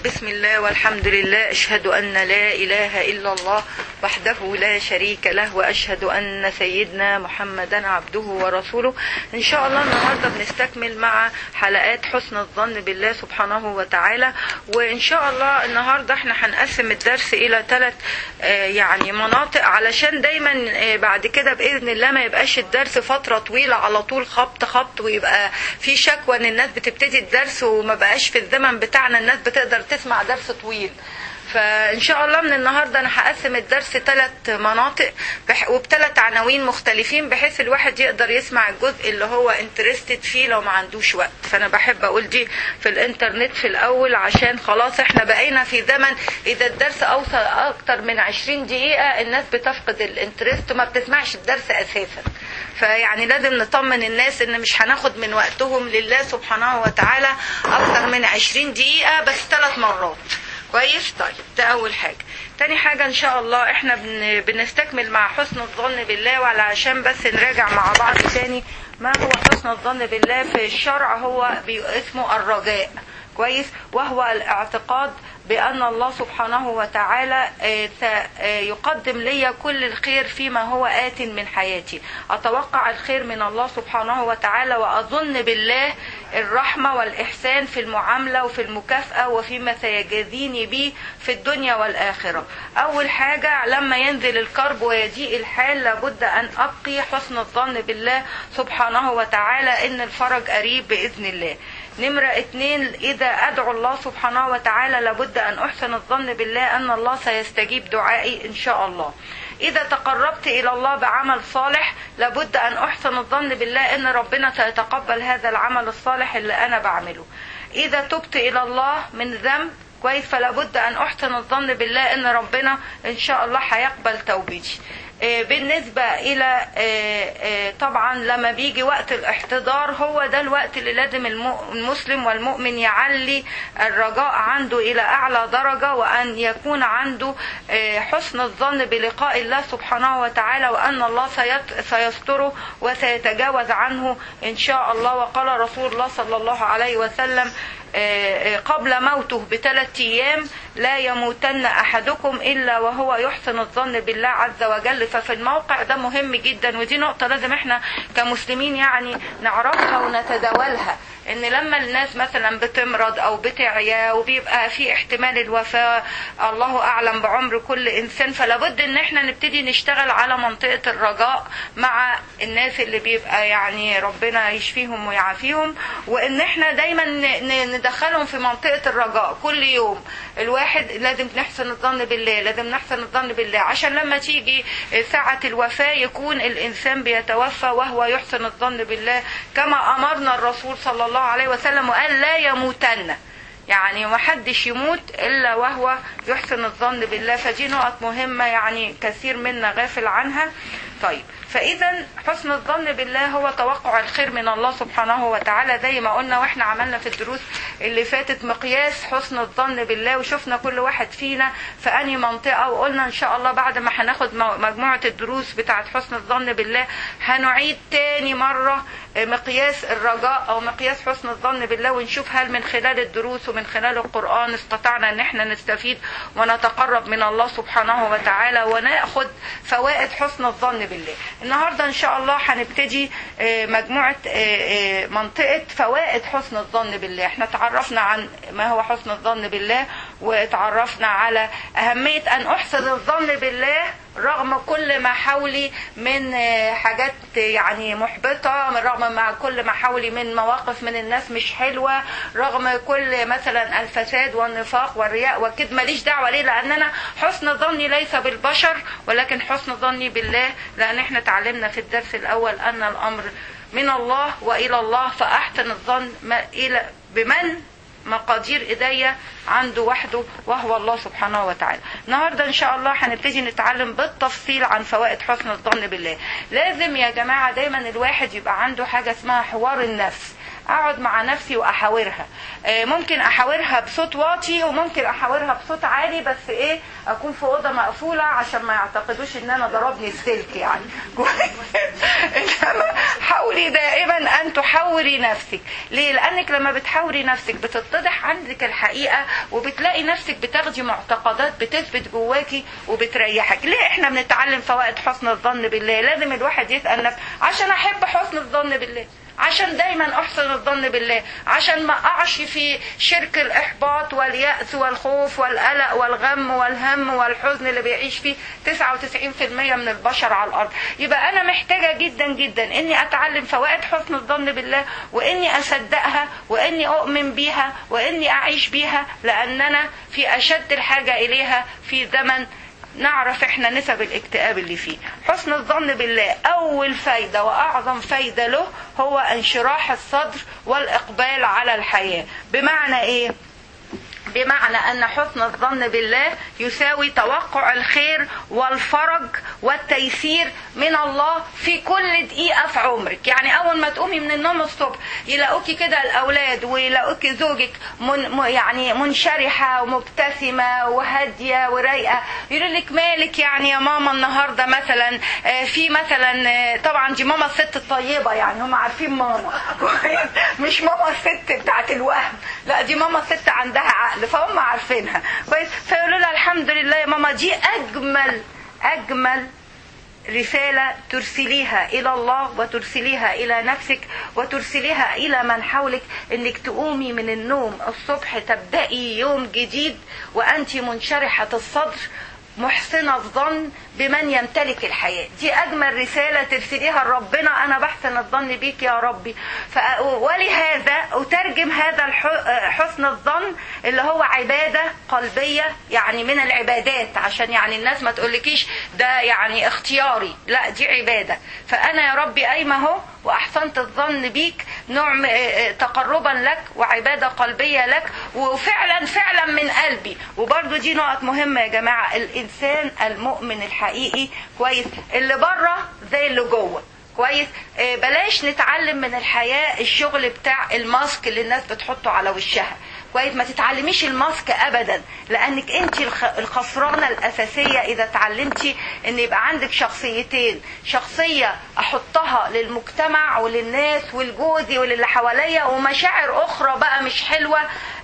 بسم الله والحمد لله أشهد أن لا إله إلا الله وحده لا شريك له وأشهد أن سيدنا محمدا عبده ورسوله إن شاء الله النهاردة بنستكمل مع حلقات حسن الظن بالله سبحانه وتعالى وإن شاء الله النهاردة احنا هنقسم الدرس إلى ثلاث يعني مناطق علشان دايما آه، بعد كده بإذن الله ما يبقاش الدرس فترة طويلة على طول خبط خبط ويبقى في شكوى ان الناس بتبتدي الدرس وما بقاش في الزمن بتاعنا الناس بتقدر تسمع درس طويل فان شاء الله من النهارده انا هقسم الدرس ثلاث مناطق بح... وبثلاث عناوين مختلفين بحيث الواحد يقدر يسمع الجزء اللي هو انترستد فيه لو ما عندوش وقت فانا بحب اقول دي في الانترنت في الاول عشان خلاص احنا بقينا في زمن اذا الدرس اوصل اكتر من 20 دقيقه الناس بتفقد الانترست وما بتسمعش الدرس اساسا فيعني لازم نطمن الناس ان مش هناخد من وقتهم لله سبحانه وتعالى اكتر من 20 دقيقه بس ثلاث مرات كويس طيب ده اول حاجه تاني حاجة ان شاء الله احنا بن... بنستكمل مع حسن الظن بالله وعلشان بس نراجع مع بعض تاني ما هو حسن الظن بالله في الشرع هو بي... اسمه الرجاء كويس وهو الاعتقاد بأن الله سبحانه وتعالى آه، س- آه، يقدم لي كل الخير فيما هو آت من حياتي أتوقع الخير من الله سبحانه وتعالى وأظن بالله الرحمة والإحسان في المعاملة وفي المكافأة وفيما سيجازيني به في الدنيا والآخرة أول حاجة لما ينزل الكرب ويضيق الحال لابد أن أبقي حسن الظن بالله سبحانه وتعالى إن الفرج قريب بإذن الله نمرة اتنين إذا أدعو الله سبحانه وتعالى لابد أن أحسن الظن بالله أن الله سيستجيب دعائي إن شاء الله إذا تقربت إلى الله بعمل صالح لابد أن أحسن الظن بالله أن ربنا سيتقبل هذا العمل الصالح اللي أنا بعمله إذا تبت إلى الله من ذنب كويس فلا بد أن أحسن الظن بالله أن ربنا إن شاء الله هيقبل توبتي آه، بالنسبة إلى آه، آه، طبعا لما بيجي وقت الاحتضار هو ده الوقت اللي لازم الم- المسلم والمؤمن يعلي الرجاء عنده إلى أعلى درجة وأن يكون عنده آه، حسن الظن بلقاء الله سبحانه وتعالى وأن الله سيت- سيستره وسيتجاوز عنه إن شاء الله وقال رسول الله صلى الله عليه وسلم آه، آه، قبل موته بثلاث أيام لا يموتن أحدكم إلا وهو يحسن الظن بالله عز وجل ففي الموقع ده مهم جدا ودي نقطة لازم احنا كمسلمين يعني نعرفها ونتداولها ان لما الناس مثلا بتمرض او بتعيا وبيبقى في احتمال الوفاة الله اعلم بعمر كل انسان فلا بد ان احنا نبتدي نشتغل على منطقة الرجاء مع الناس اللي بيبقى يعني ربنا يشفيهم ويعافيهم وان احنا دايما ن- ن- ندخلهم في منطقة الرجاء كل يوم الواحد لازم نحسن الظن بالله لازم نحسن الظن بالله عشان لما تيجي ساعة الوفاة يكون الانسان بيتوفى وهو يحسن الظن بالله كما امرنا الرسول صلى الله عليه وسلم وقال لا يموتن يعني ما حدش يموت الا وهو يحسن الظن بالله فدي نقط مهمه يعني كثير منا غافل عنها طيب فاذا حسن الظن بالله هو توقع الخير من الله سبحانه وتعالى زي ما قلنا واحنا عملنا في الدروس اللي فاتت مقياس حسن الظن بالله وشفنا كل واحد فينا في انهي منطقه وقلنا ان شاء الله بعد ما هناخد م- مجموعه الدروس بتاعه حسن الظن بالله هنعيد تاني مره مقياس الرجاء او مقياس حسن الظن بالله ونشوف هل من خلال الدروس ومن خلال القرآن استطعنا ان احنا نستفيد ونتقرب من الله سبحانه وتعالى وناخد فوائد حسن الظن بالله النهاردة ان شاء الله هنبتدي آه، مجموعة آه، آه، منطقة فوائد حسن الظن بالله احنا تعرفنا عن ما هو حسن الظن بالله وتعرفنا على اهمية ان احسن الظن بالله رغم كل ما حولي من آه، حاجات يعني محبطة رغم مع كل ما حولي من مواقف من الناس مش حلوة رغم كل مثلا الفساد والنفاق والرياء وكده ماليش دعوة ليه لأن أنا حسن ظني ليس بالبشر ولكن حسن ظني بالله لأن احنا اتعلمنا في الدرس الأول أن الأمر من الله وإلى الله فأحسن الظن ما إلى بمن مقادير ايديا عنده وحده وهو الله سبحانه وتعالى النهارده ان شاء الله هنبتدي نتعلم بالتفصيل عن فوائد حسن الظن بالله لازم يا جماعه دايما الواحد يبقى عنده حاجه اسمها حوار النفس اقعد مع نفسي واحاورها آه، ممكن احاورها بصوت واطي وممكن احاورها بصوت عالي بس ايه اكون في اوضه مقفوله عشان ما يعتقدوش ان انا ضربني السلك يعني انما حاولي دائما ان تحوري نفسك ليه لانك لما بتحوري نفسك بتتضح عندك الحقيقه وبتلاقي نفسك بتاخدي معتقدات بتثبت جواكي وبتريحك ليه احنا بنتعلم فوائد حسن الظن بالله لازم الواحد يسال نفسه عشان احب حسن الظن بالله عشان دايما احسن الظن بالله عشان ما اقعش في شرك الاحباط والياس والخوف والقلق والغم والهم والحزن اللي بيعيش فيه 99% من البشر على الارض يبقى انا محتاجه جدا جدا اني اتعلم فوائد حسن الظن بالله واني اصدقها واني اؤمن بيها واني اعيش بيها لاننا في اشد الحاجه اليها في زمن نعرف احنا نسب الاكتئاب اللي فيه حسن الظن بالله اول فايدة واعظم فايدة له هو انشراح الصدر والاقبال على الحياة بمعنى ايه بمعنى ان حسن الظن بالله يساوي توقع الخير والفرج والتيسير من الله في كل دقيقه في عمرك يعني اول ما تقومي من النوم الصبح يلاقوكي كده الاولاد ويلاقوكي زوجك من يعني منشرحه ومبتسمه وهاديه ورايقه يقولوا لك مالك يعني يا ماما النهارده مثلا في مثلا طبعا دي ماما الست الطيبه يعني هم عارفين ماما مش ماما الست بتاعت الوهم لا دي ماما الست عندها عقل فهم عارفينها كويس فيقولوا لها الحمد لله يا ماما دي اجمل اجمل رسالة ترسليها إلى الله وترسليها إلى نفسك وترسليها إلى من حولك إنك تقومي من النوم الصبح تبدأي يوم جديد وأنت منشرحة الصدر محسنة الظن بمن يمتلك الحياة دي أجمل رسالة ترسليها لربنا أنا بحسن الظن بيك يا ربي ف... ولهذا أترجم هذا الح... حسن الظن اللي هو عبادة قلبية يعني من العبادات عشان يعني الناس ما تقولكيش ده يعني اختياري لا دي عبادة فأنا يا ربي قايمة اهو وأحسنت الظن بيك نوع تقربا لك وعبادة قلبية لك وفعلا فعلا من قلبي وبرضو دي نقط مهمة يا جماعة الإنسان المؤمن الحقيقي كويس اللي بره زي اللي جوه كويس آه بلاش نتعلم من الحياة الشغل بتاع الماسك اللي الناس بتحطه على وشها كويس ما تتعلميش الماسك ابدا لانك انت الخسرانه الاساسيه اذا اتعلمتي ان يبقى عندك شخصيتين شخصيه احطها للمجتمع وللناس ولجوزي وللي حواليا ومشاعر اخرى بقى مش حلوه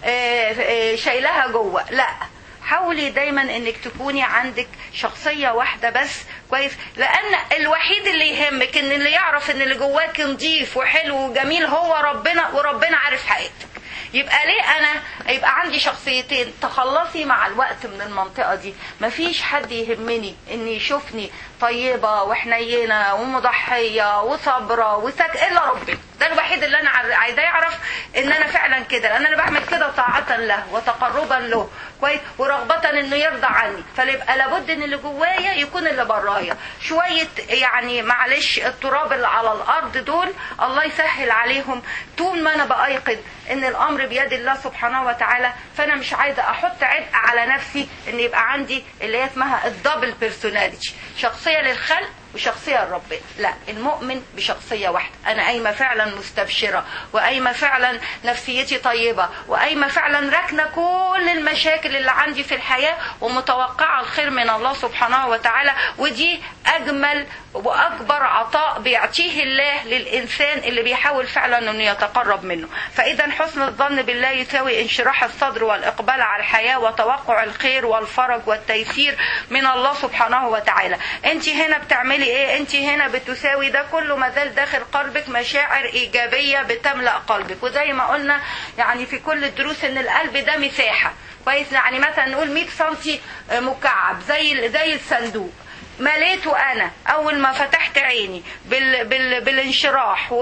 شايلها جوه لا حاولي دايما انك تكوني عندك شخصيه واحده بس كويس لان الوحيد اللي يهمك ان اللي يعرف ان اللي جواك نظيف وحلو وجميل هو ربنا وربنا عارف حقيقتك يبقى ليه انا يبقى عندي شخصيتين تخلصي مع الوقت من المنطقه دي مفيش حد يهمني ان يشوفني طيبه وحنينه ومضحيه وصابره وسك الا ربنا ده الوحيد اللي انا عايزاه يعرف ان انا فعلا كده لان انا بعمل كده طاعه له وتقربا له كويس ورغبه انه يرضى عني فيبقى لابد ان اللي جوايا يكون اللي برايا شويه يعني معلش التراب اللي على الارض دول الله يسهل عليهم طول ما انا بايقن ان الامر بيد الله سبحانه وتعالى فانا مش عايزه احط عبء على نفسي ان يبقى عندي اللي هي اسمها الدبل بيرسوناليتي شخصيه للخلق وشخصية لربنا لا المؤمن بشخصية واحدة أنا قايمة فعلا مستبشرة وقايمة فعلا نفسيتي طيبة وقايمة فعلا راكنة كل المشاكل اللي عندي في الحياة ومتوقعة الخير من الله سبحانه وتعالى ودي أجمل وأكبر عطاء بيعطيه الله للإنسان اللي بيحاول فعلا أنه يتقرب منه فإذا حسن الظن بالله يساوي انشراح الصدر والإقبال على الحياة وتوقع الخير والفرج والتيسير من الله سبحانه وتعالى أنت هنا بتعملي ايه انت هنا بتساوي ده كله ما زال داخل قلبك مشاعر ايجابيه بتملا قلبك وزي ما قلنا يعني في كل الدروس ان القلب ده مساحه كويس يعني مثلا نقول 100 سم مكعب زي زي الصندوق مليته انا اول ما فتحت عيني بال بال بالانشراح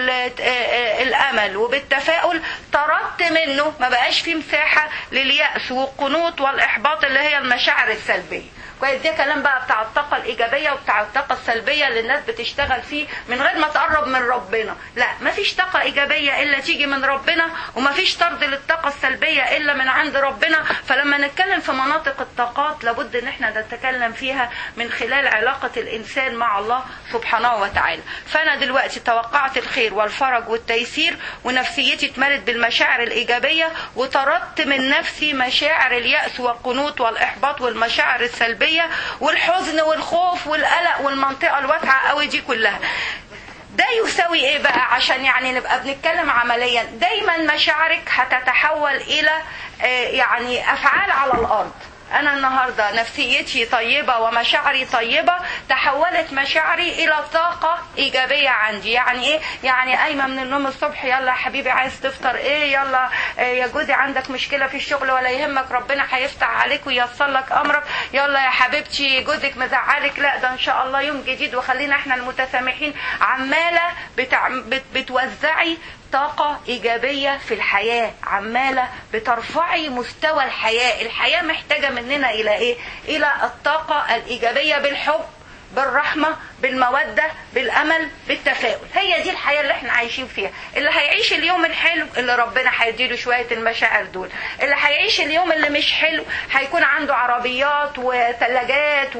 وبالامل وبالتفاؤل طردت منه ما بقاش فيه مساحه للياس والقنوط والاحباط اللي هي المشاعر السلبيه كويس ده كلام بقى بتاع الطاقه الايجابيه وبتاع الطاقه السلبيه اللي الناس بتشتغل فيه من غير ما تقرب من ربنا لا مفيش طاقه ايجابيه الا تيجي من ربنا ومفيش طرد للطاقه السلبيه الا من عند ربنا فلما نتكلم في مناطق الطاقات لابد ان احنا نتكلم فيها من خلال علاقه الانسان مع الله سبحانه وتعالى فانا دلوقتي توقعت الخير والفرج والتيسير ونفسيتي اتملت بالمشاعر الايجابيه وطردت من نفسي مشاعر الياس والقنوط والاحباط والمشاعر السلبيه والحزن والخوف والقلق والمنطقه الواسعه قوي دي كلها ده يساوي ايه بقى عشان يعني نبقى بنتكلم عمليا دايما مشاعرك هتتحول الى آه، يعني افعال على الارض انا النهارده نفسيتي طيبه ومشاعري طيبه تحولت مشاعري الى طاقه ايجابيه عندي يعني ايه يعني قايمه من النوم الصبح يلا يا حبيبي عايز تفطر ايه يلا آه، يا جوزي عندك مشكله في الشغل ولا يهمك ربنا هيفتح عليك وييسر لك امرك يلا يا حبيبتي جوزك مزعلك لا ده ان شاء الله يوم جديد وخلينا احنا المتسامحين عماله بتع... بت... بتوزعي طاقة إيجابية في الحياة عمالة بترفعي مستوى الحياة الحياة محتاجة مننا إلى إيه؟ إلى الطاقة الإيجابية بالحب بالرحمة بالمودة بالأمل بالتفاؤل هي دي الحياة اللي احنا عايشين فيها اللي هيعيش اليوم الحلو اللي ربنا هيديله شوية المشاعر دول اللي هيعيش اليوم اللي مش حلو هيكون عنده عربيات وثلاجات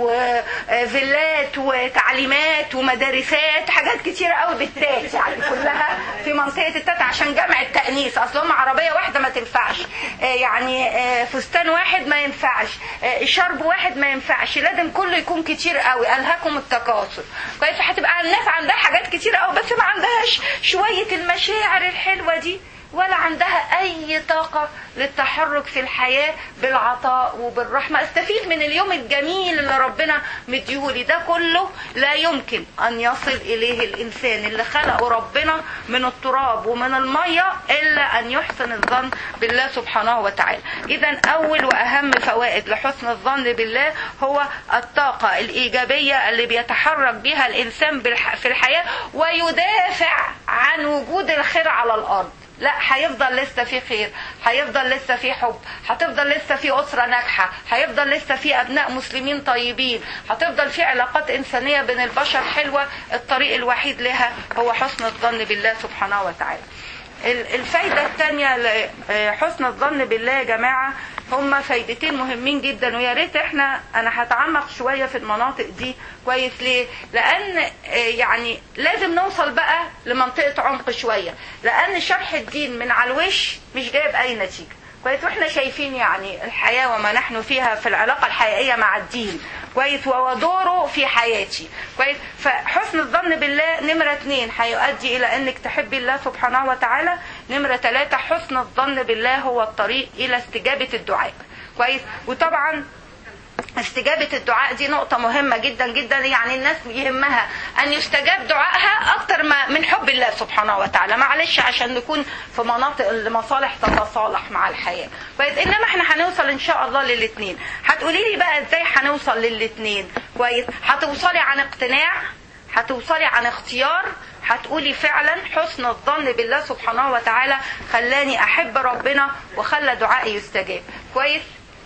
وفيلات وتعليمات ومدارسات حاجات كتيرة قوي بالتات يعني كلها في منطقة التات عشان جمع التأنيس أصل هم عربية واحدة ما تنفعش آه يعني آه فستان واحد ما ينفعش آه شرب واحد ما ينفعش لازم كله يكون كتير قوي ألهاكم التكاثر كويس هتبقى الناس عندها حاجات كتير قوي بس ما عندهاش شوية المشاعر الحلوة دي ولا عندها اي طاقة للتحرك في الحياة بالعطاء وبالرحمة استفيد من اليوم الجميل اللي ربنا مديهولي ده كله لا يمكن ان يصل اليه الانسان اللي خلقه ربنا من التراب ومن المية الا ان يحسن الظن بالله سبحانه وتعالى اذا اول واهم فوائد لحسن الظن بالله هو الطاقة الايجابية اللي بيتحرك بها الانسان بالح- في الحياة ويدافع عن وجود الخير على الارض لا هيفضل لسه في خير هيفضل لسه في حب هتفضل لسه في أسرة ناجحة هيفضل لسه في أبناء مسلمين طيبين هتفضل في علاقات إنسانية بين البشر حلوة الطريق الوحيد لها هو حسن الظن بالله سبحانه وتعالى ال- الفايدة الثانية لحسن الظن بالله يا جماعة هما فايدتين مهمين جدا ويا ريت احنا انا هتعمق شوية في المناطق دي كويس ليه؟ لان آه، يعني لازم نوصل بقى لمنطقة عمق شوية لان شرح الدين من على الوش مش جايب اي نتيجة كويس واحنا شايفين يعني الحياة وما نحن فيها في العلاقة الحقيقية مع الدين كويس وهو دوره في حياتي كويس فحسن الظن بالله نمرة اتنين هيؤدي إلى أنك تحبي الله سبحانه وتعالى نمرة ثلاثة حسن الظن بالله هو الطريق إلى استجابة الدعاء كويس وطبعا استجابة الدعاء دي نقطة مهمة جدا جدا يعني الناس يهمها أن يستجاب دعائها أكتر ما من حب الله سبحانه وتعالى معلش عشان نكون في مناطق المصالح تتصالح مع الحياة كويس إنما احنا هنوصل إن شاء الله للاتنين هتقولي لي بقى إزاي هنوصل للاتنين كويس هتوصلي عن اقتناع هتوصلي عن اختيار هتقولي فعلا حسن الظن بالله سبحانه وتعالى خلاني أحب ربنا وخلى دعائي يستجاب كويس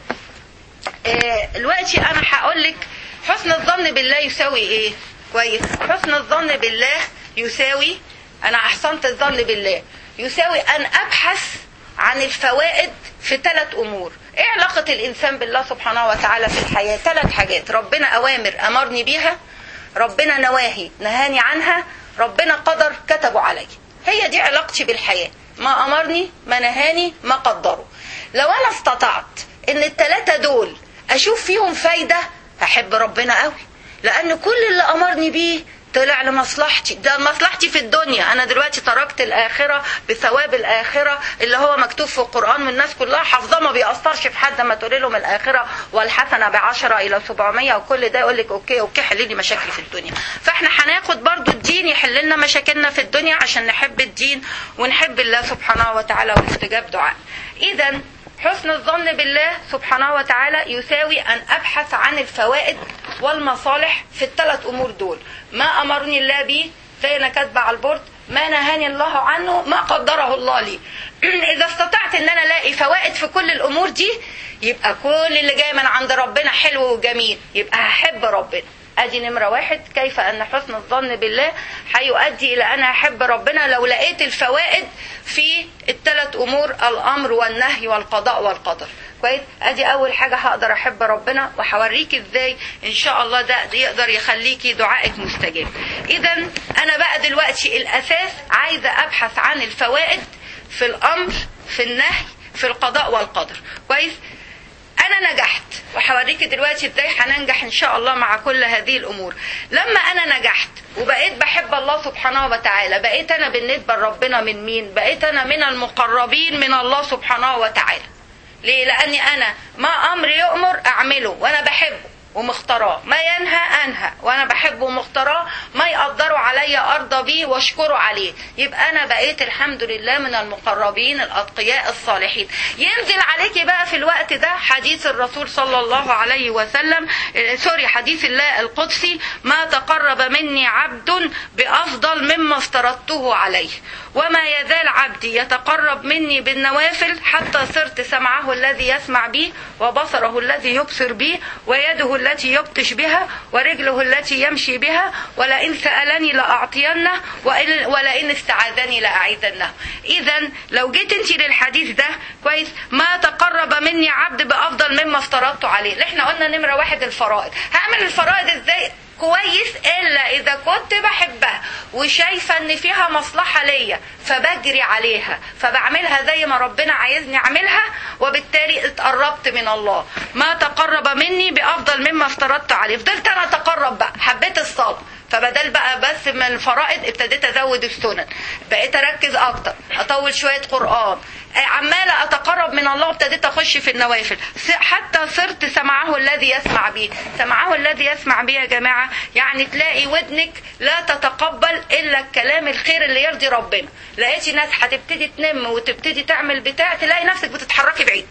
آه، دلوقتي انا هقول لك حسن الظن بالله يساوي ايه كويس حسن الظن بالله يساوي انا احسنت الظن بالله يساوي ان ابحث عن الفوائد في ثلاث امور ايه علاقة الانسان بالله سبحانه وتعالى في الحياة ثلاث حاجات ربنا اوامر امرني بيها ربنا نواهي نهاني عنها ربنا قدر كتبه علي هي دي علاقتي بالحياة ما امرني ما نهاني ما قدره لو انا استطعت ان التلاتة دول اشوف فيهم فايدة هحب ربنا قوي لان كل اللي امرني بيه طلع لمصلحتي ده مصلحتي في الدنيا انا دلوقتي تركت الاخره بثواب الاخره اللي هو مكتوب في القران والناس كلها حافظاه ما بيأثرش في حد ما تقول لهم الاخره والحسنه بعشرة الى 700 وكل ده يقول لك اوكي اوكي حل لي مشاكلي في الدنيا فاحنا هناخد برضو الدين يحل لنا مشاكلنا في الدنيا عشان نحب الدين ونحب الله سبحانه وتعالى والاستجاب دعاء اذا حسن الظن بالله سبحانه وتعالى يساوي أن أبحث عن الفوائد والمصالح في الثلاث أمور دول ما أمرني الله به زي أنا كاتبة على البورد ما نهاني الله عنه ما قدره الله لي إذا استطعت أن أنا ألاقي فوائد في كل الأمور دي يبقى كل اللي جاي من عند ربنا حلو وجميل يبقى هحب ربنا ادي نمرة واحد كيف ان حسن الظن بالله هيؤدي الى انا احب ربنا لو لقيت الفوائد في الثلاث امور الامر والنهي والقضاء والقدر كويس ادي اول حاجة هقدر احب ربنا وهوريك ازاي ان شاء الله ده, ده يقدر يخليكي دعائك مستجاب اذا انا بقى دلوقتي الاساس عايزة ابحث عن الفوائد في الامر في النهي في القضاء والقدر كويس انا نجحت وهوريك دلوقتي ازاي هننجح ان شاء الله مع كل هذه الامور لما انا نجحت وبقيت بحب الله سبحانه وتعالى بقيت انا بالنسبه لربنا من مين بقيت انا من المقربين من الله سبحانه وتعالى ليه لاني انا ما امر يؤمر اعمله وانا بحبه ومختاراه ما ينهى انهى وانا بحبه ومختاراه ما يقدروا عليا ارضى بيه واشكره عليه يبقى انا بقيت الحمد لله من المقربين الاتقياء الصالحين ينزل عليكي بقى في الوقت ده حديث الرسول صلى الله عليه وسلم سوري حديث الله القدسي ما تقرب مني عبد بافضل مما افترضته عليه وما يزال عبدي يتقرب مني بالنوافل حتى صرت سمعه الذي يسمع به وبصره الذي يبصر به ويده التي يبطش بها ورجله التي يمشي بها ولئن سألني لأعطينه ولئن استعاذني لأعيذنه إذا لو جيت انت للحديث ده كويس ما تقرب مني عبد بأفضل مما افترضت عليه اللي احنا قلنا نمرة واحد الفرائض هعمل الفرائض ازاي كويس الا اذا كنت بحبها وشايفه ان فيها مصلحه ليا فبجري عليها فبعملها زي ما ربنا عايزني اعملها وبالتالي اتقربت من الله ما تقرب مني بافضل مما افترضت عليه فضلت انا اتقرب بقى حبيت الصلاه فبدل بقى بس من الفرائض ابتديت ازود السنن بقيت اركز اكتر اطول شويه قران عماله اتقرب من الله وابتديت اخش في النوافل حتى صرت سمعه الذي يسمع به سمعه الذي يسمع به يا جماعه يعني تلاقي ودنك لا تتقبل الا الكلام الخير اللي يرضي ربنا لقيتي ناس هتبتدي تنم وتبتدي تعمل بتاع تلاقي نفسك بتتحركي بعيد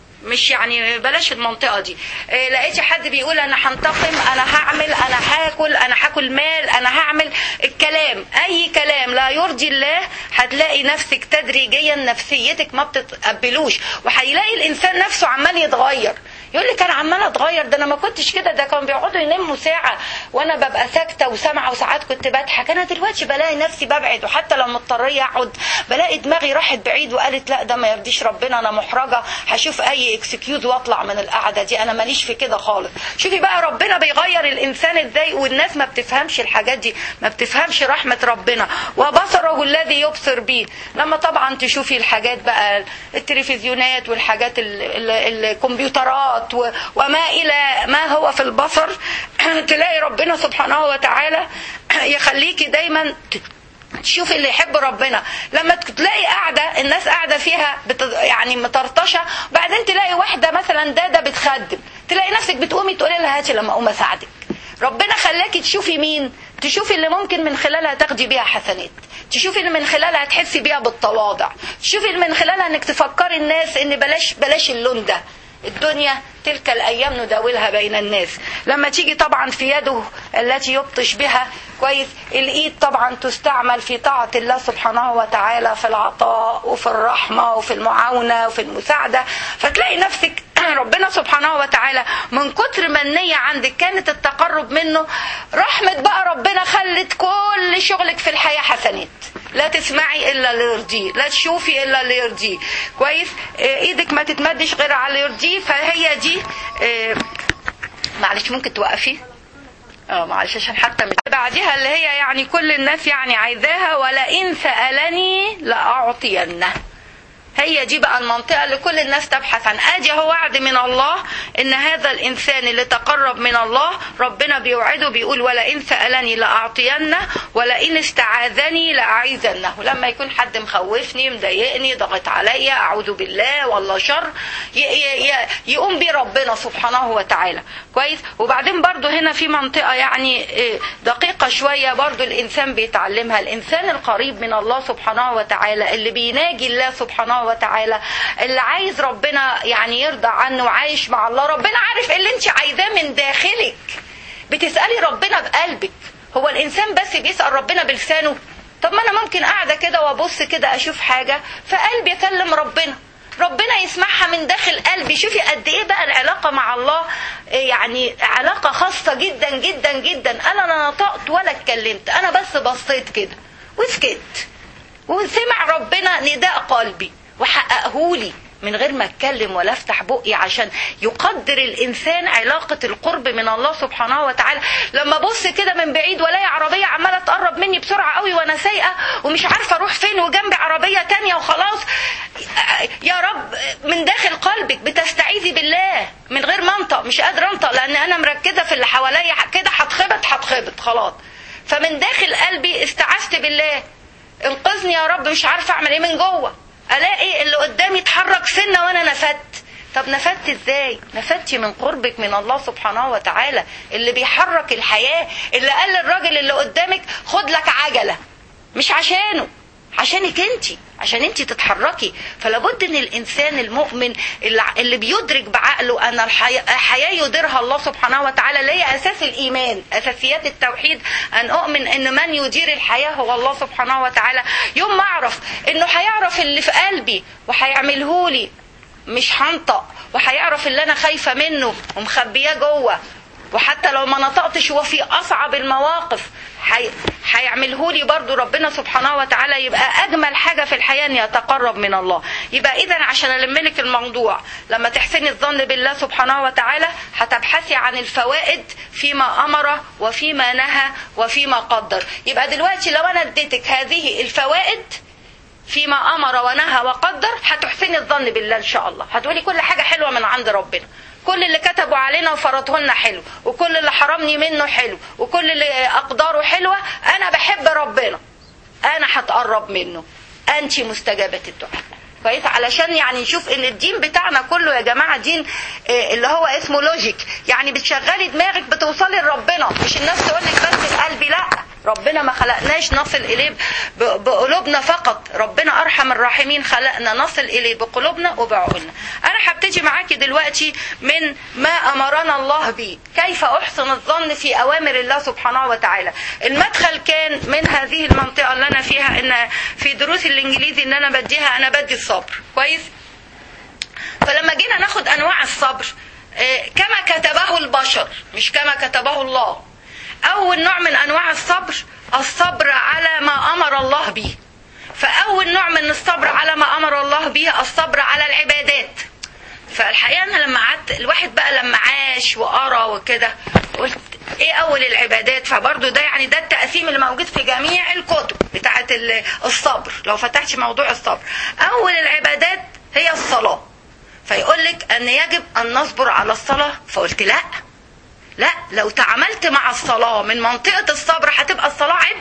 مش يعني بلاش المنطقة دي إيه لقيتي حد بيقول انا هنتقم انا هعمل انا هاكل انا هاكل مال انا هعمل الكلام اي كلام لا يرضي الله هتلاقي نفسك تدريجيا نفسيتك ما بتتقبلوش وهيلاقي الانسان نفسه عمال يتغير يقول لك انا عمال اتغير ده انا ما كنتش كده ده كانوا بيقعدوا يناموا ساعه وانا ببقى ساكته وسامعه وساعات كنت بضحك انا دلوقتي بلاقي نفسي ببعد وحتى لو مضطريه اقعد بلاقي دماغي راحت بعيد وقالت لا ده ما يرضيش ربنا انا محرجه هشوف اي اكسكيوز واطلع من القعده دي انا ماليش في كده خالص شوفي بقى ربنا بيغير الانسان ازاي والناس ما بتفهمش الحاجات دي ما بتفهمش رحمه ربنا وبصره الذي يبصر به لما طبعا تشوفي الحاجات بقى التلفزيونات والحاجات الكمبيوترات وما إلى ما هو في البصر تلاقي ربنا سبحانه وتعالى يخليكي دايما تشوفي اللي يحب ربنا لما تلاقي قاعده الناس قاعده فيها بت... يعني مطرطشه بعدين تلاقي واحده مثلا داده بتخدم تلاقي نفسك بتقومي تقولي لها هاتي لما اقوم اساعدك ربنا خلاكي تشوفي مين تشوفي اللي ممكن من خلالها تاخدي بيها حسنات تشوفي اللي من خلالها تحسي بيها بالتواضع تشوفي اللي من خلالها انك تفكري الناس ان بلاش بلاش اللون ده الدنيا تلك الايام نداولها بين الناس لما تيجي طبعا في يده التي يبطش بها كويس الايد طبعا تستعمل في طاعه الله سبحانه وتعالى في العطاء وفي الرحمه وفي المعاونه وفي المساعده فتلاقي نفسك ربنا سبحانه وتعالى من كتر ما النية عندك كانت التقرب منه رحمة بقى ربنا خلت كل شغلك في الحياة حسنات لا تسمعي الا اللي يرضيه لا تشوفي الا اللي يرضيه كويس ايدك ما تتمدش غير على اللي يرضيه فهي دي اه معلش ممكن توقفي اه معلش عشان حتى مش بعدها اللي هي يعني كل الناس يعني عايزاها ولئن سألني لأعطينه هي دي بقى المنطقة اللي كل الناس تبحث عن ادي هو وعد من الله ان هذا الانسان اللي تقرب من الله ربنا بيوعده بيقول ولئن سألني لأعطينه ولئن استعاذني لأعيذنه لما يكون حد مخوفني مضايقني ضغط عليا اعوذ بالله والله شر يقوم بيه ربنا سبحانه وتعالى كويس وبعدين برضو هنا في منطقة يعني دقيقة شوية برضو الانسان بيتعلمها الانسان القريب من الله سبحانه وتعالى اللي بيناجي الله سبحانه وتعالى اللي عايز ربنا يعني يرضى عنه وعايش مع الله ربنا عارف اللي انت عايزاه من داخلك بتسألي ربنا بقلبك هو الانسان بس بيسأل ربنا بلسانه طب ما انا ممكن قاعده كده وابص كده اشوف حاجه فقلبي يكلم ربنا ربنا يسمعها من داخل قلبي شوفي قد ايه بقى العلاقه مع الله يعني علاقه خاصه جدا جدا جدا انا لا نطقت ولا اتكلمت انا بس بصيت كده وسكت وسمع ربنا نداء قلبي وحققهولي من غير ما اتكلم ولا افتح بقي عشان يقدر الانسان علاقه القرب من الله سبحانه وتعالى لما ابص كده من بعيد والاقي عربيه عماله تقرب مني بسرعه قوي وانا سايقه ومش عارفه اروح فين وجنبي عربيه تانية وخلاص يا رب من داخل قلبك بتستعيذي بالله من غير منطق مش قادره انطق لان انا مركزه في اللي حواليا كده هتخبط هتخبط خلاص فمن داخل قلبي استعذت بالله انقذني يا رب مش عارفه اعمل ايه من جوه الاقي اللي قدامي اتحرك سنه وانا نفدت طب نفدت ازاي نفدتي من قربك من الله سبحانه وتعالى اللي بيحرك الحياه اللي قال للراجل اللي قدامك خد لك عجله مش عشانه عشانك انت عشان انت تتحركي فلابد ان الانسان المؤمن اللي, اللي بيدرك بعقله ان الحياه يديرها الله سبحانه وتعالى اللي هي اساس الايمان اساسيات التوحيد ان اؤمن ان من يدير الحياه هو الله سبحانه وتعالى يوم ما اعرف انه هيعرف اللي في قلبي وهيعمله لي مش هنطق وهيعرف اللي انا خايفه منه ومخبياه جوه وحتى لو ما نطقتش هو في اصعب المواقف هيعمله لي برضو ربنا سبحانه وتعالى يبقى اجمل حاجه في الحياه ان يتقرب من الله يبقى اذا عشان الملك الموضوع لما تحسني الظن بالله سبحانه وتعالى هتبحثي عن الفوائد فيما امر وفيما نهى وفيما قدر يبقى دلوقتي لو انا اديتك هذه الفوائد فيما امر ونهى وقدر هتحسني الظن بالله ان شاء الله هتقولي كل حاجه حلوه من عند ربنا كل اللي كتبوا علينا وفرضه لنا حلو وكل اللي حرمني منه حلو وكل اللي اقداره حلوه انا بحب ربنا انا هتقرب منه انت مستجابه الدعاء كويس علشان يعني نشوف ان الدين بتاعنا كله يا جماعه دين اللي هو اسمه لوجيك يعني بتشغلي دماغك بتوصلي لربنا مش الناس تقول لك بس بقلبي لا ربنا ما خلقناش نصل اليه بقلوبنا فقط ربنا ارحم الراحمين خلقنا نصل اليه بقلوبنا وبعقولنا انا هبتدي معاكي دلوقتي من ما امرنا الله به كيف احسن الظن في اوامر الله سبحانه وتعالى المدخل كان من هذه المنطقه اللي انا فيها ان في دروس الانجليزي ان انا بديها انا بدي الصبر كويس فلما جينا ناخد انواع الصبر كما كتبه البشر مش كما كتبه الله أول نوع من أنواع الصبر الصبر على ما أمر الله به فأول نوع من الصبر على ما أمر الله به الصبر على العبادات فالحقيقة أنا لما قعدت الواحد بقى لما عاش وقرا وكده قلت ايه اول العبادات فبرضه ده يعني ده التقسيم اللي موجود في جميع الكتب بتاعه الصبر لو فتحت موضوع الصبر اول العبادات هي الصلاه فيقول لك ان يجب ان نصبر على الصلاه فقلت لا لا لو تعاملت مع الصلاة من منطقة الصبر هتبقى الصلاة عبء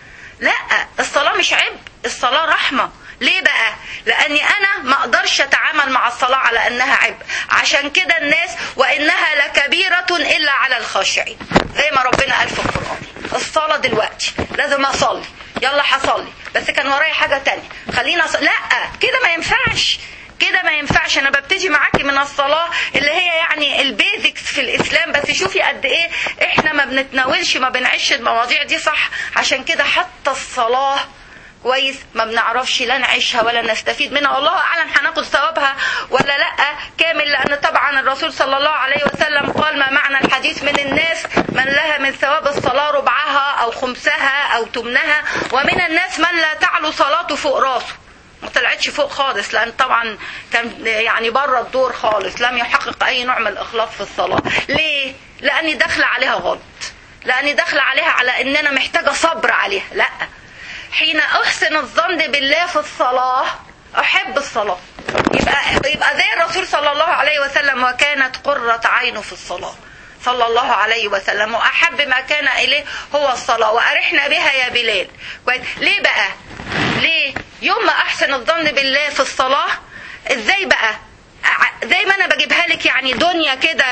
لا الصلاة مش عبء الصلاة رحمة ليه بقى لاني انا ما اقدرش اتعامل مع الصلاة على انها عبء عشان كده الناس وانها لكبيرة الا على الخاشعين زي ما ربنا قال في القرآن الصلاة دلوقتي لازم اصلي يلا هصلي بس كان ورايا حاجة تانية خلينا أصلي. لا كده ما ينفعش كده ما ينفعش انا ببتدي معاكي من الصلاه اللي هي يعني البيزكس في الاسلام بس شوفي قد ايه احنا ما بنتناولش ما بنعيش المواضيع دي صح عشان كده حتى الصلاه كويس ما بنعرفش لا نعيشها ولا نستفيد منها والله اعلم هناخد ثوابها ولا لا كامل لان طبعا الرسول صلى الله عليه وسلم قال ما معنى الحديث من الناس من لها من ثواب الصلاه ربعها او خمسها او تمنها ومن الناس من لا تعلو صلاته فوق راسه ما طلعتش فوق خالص لان طبعا كان يعني بره الدور خالص لم يحقق اي نوع من الاخلاص في الصلاه ليه لاني داخله عليها غلط لاني داخله عليها على ان انا محتاجه صبر عليها لا حين احسن الظن بالله في الصلاه احب الصلاه يبقى يبقى زي الرسول صلى الله عليه وسلم وكانت قره عينه في الصلاه صلى الله عليه وسلم واحب ما كان اليه هو الصلاه وارحنا بها يا بلال ليه بقى ليه يوم ما احسن الظن بالله في الصلاه ازاي بقى زي ما انا بجيبها لك يعني دنيا كده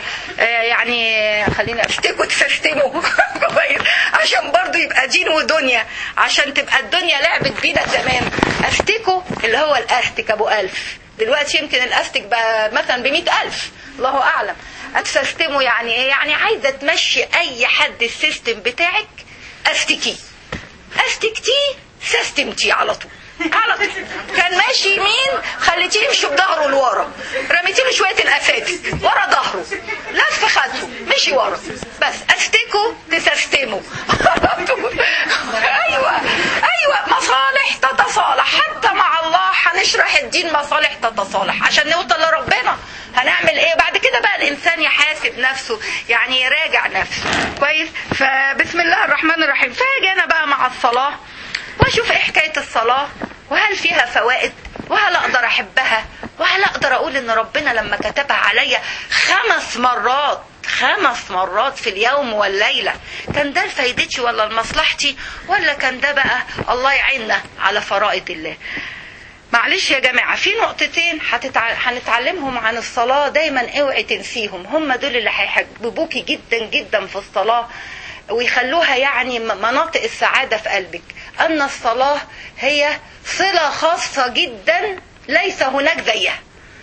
يعني خليني افتكوا تفستموا كويس عشان برضو يبقى دين ودنيا عشان تبقى الدنيا لعبة بينا زمان افتكوا اللي هو الاستك ابو الف دلوقتي يمكن الاستك بقى مثلا بمئة الف الله اعلم اتسستموا يعني ايه يعني عايزه تمشي اي حد السيستم بتاعك استكيه استكتيه سيستمتي على طول على طول كان ماشي يمين خليتيه يمشي بظهره لورا رميتي له شويه الافاتك ورا ظهره لف خلفه مشي ورا بس استكوا تسستموا على طول. ايوه ايوه مصالح تتصالح حتى مع الله هنشرح الدين مصالح تتصالح عشان نوصل لربنا هنعمل ايه بعد كده بقى الانسان يحاسب نفسه يعني يراجع نفسه كويس فبسم الله الرحمن الرحيم فاجي انا بقى مع الصلاه واشوف ايه حكايه الصلاه وهل فيها فوائد وهل اقدر احبها وهل اقدر اقول ان ربنا لما كتبها عليا خمس مرات خمس مرات في اليوم والليلة كان ده لفايدتي ولا لمصلحتي ولا كان ده بقى الله يعيننا على فرائض الله معلش يا جماعة في نقطتين هتتع... هنتعلمهم عن الصلاة دايما اوعي تنسيهم هم دول اللي هيحببوكي جدا جدا في الصلاة ويخلوها يعني مناطق السعادة في قلبك أن الصلاة هي صلة خاصة جدا ليس هناك زيها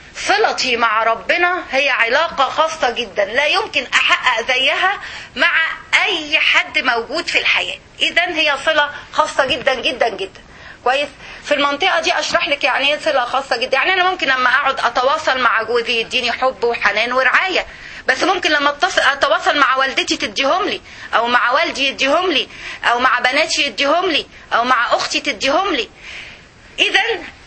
صلتي مع ربنا هي علاقة خاصة جدا لا يمكن أحقق زيها مع أي حد موجود في الحياة إذا هي صلة خاصة جدا جدا جدا كويس في المنطقة دي أشرح لك يعني إيه صلة خاصة جدا يعني أنا ممكن لما أقعد أتواصل مع جوزي يديني حب وحنان ورعاية بس ممكن لما اتصل اتواصل مع والدتي تديهم لي او مع والدي يديهم لي او مع بناتي يديهم لي او مع اختي تديهم لي اذا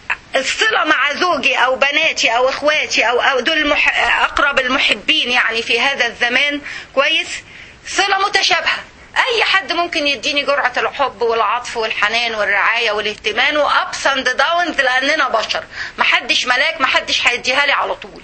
الصلة مع زوجي أو بناتي أو إخواتي أو, أو دول المح... أقرب المحبين يعني في هذا الزمان كويس صلة متشابهة أي حد ممكن يديني جرعة الحب والعطف والحنان والرعاية والاهتمام وأبس أند داونز لأننا بشر محدش ملاك محدش هيديها لي على طول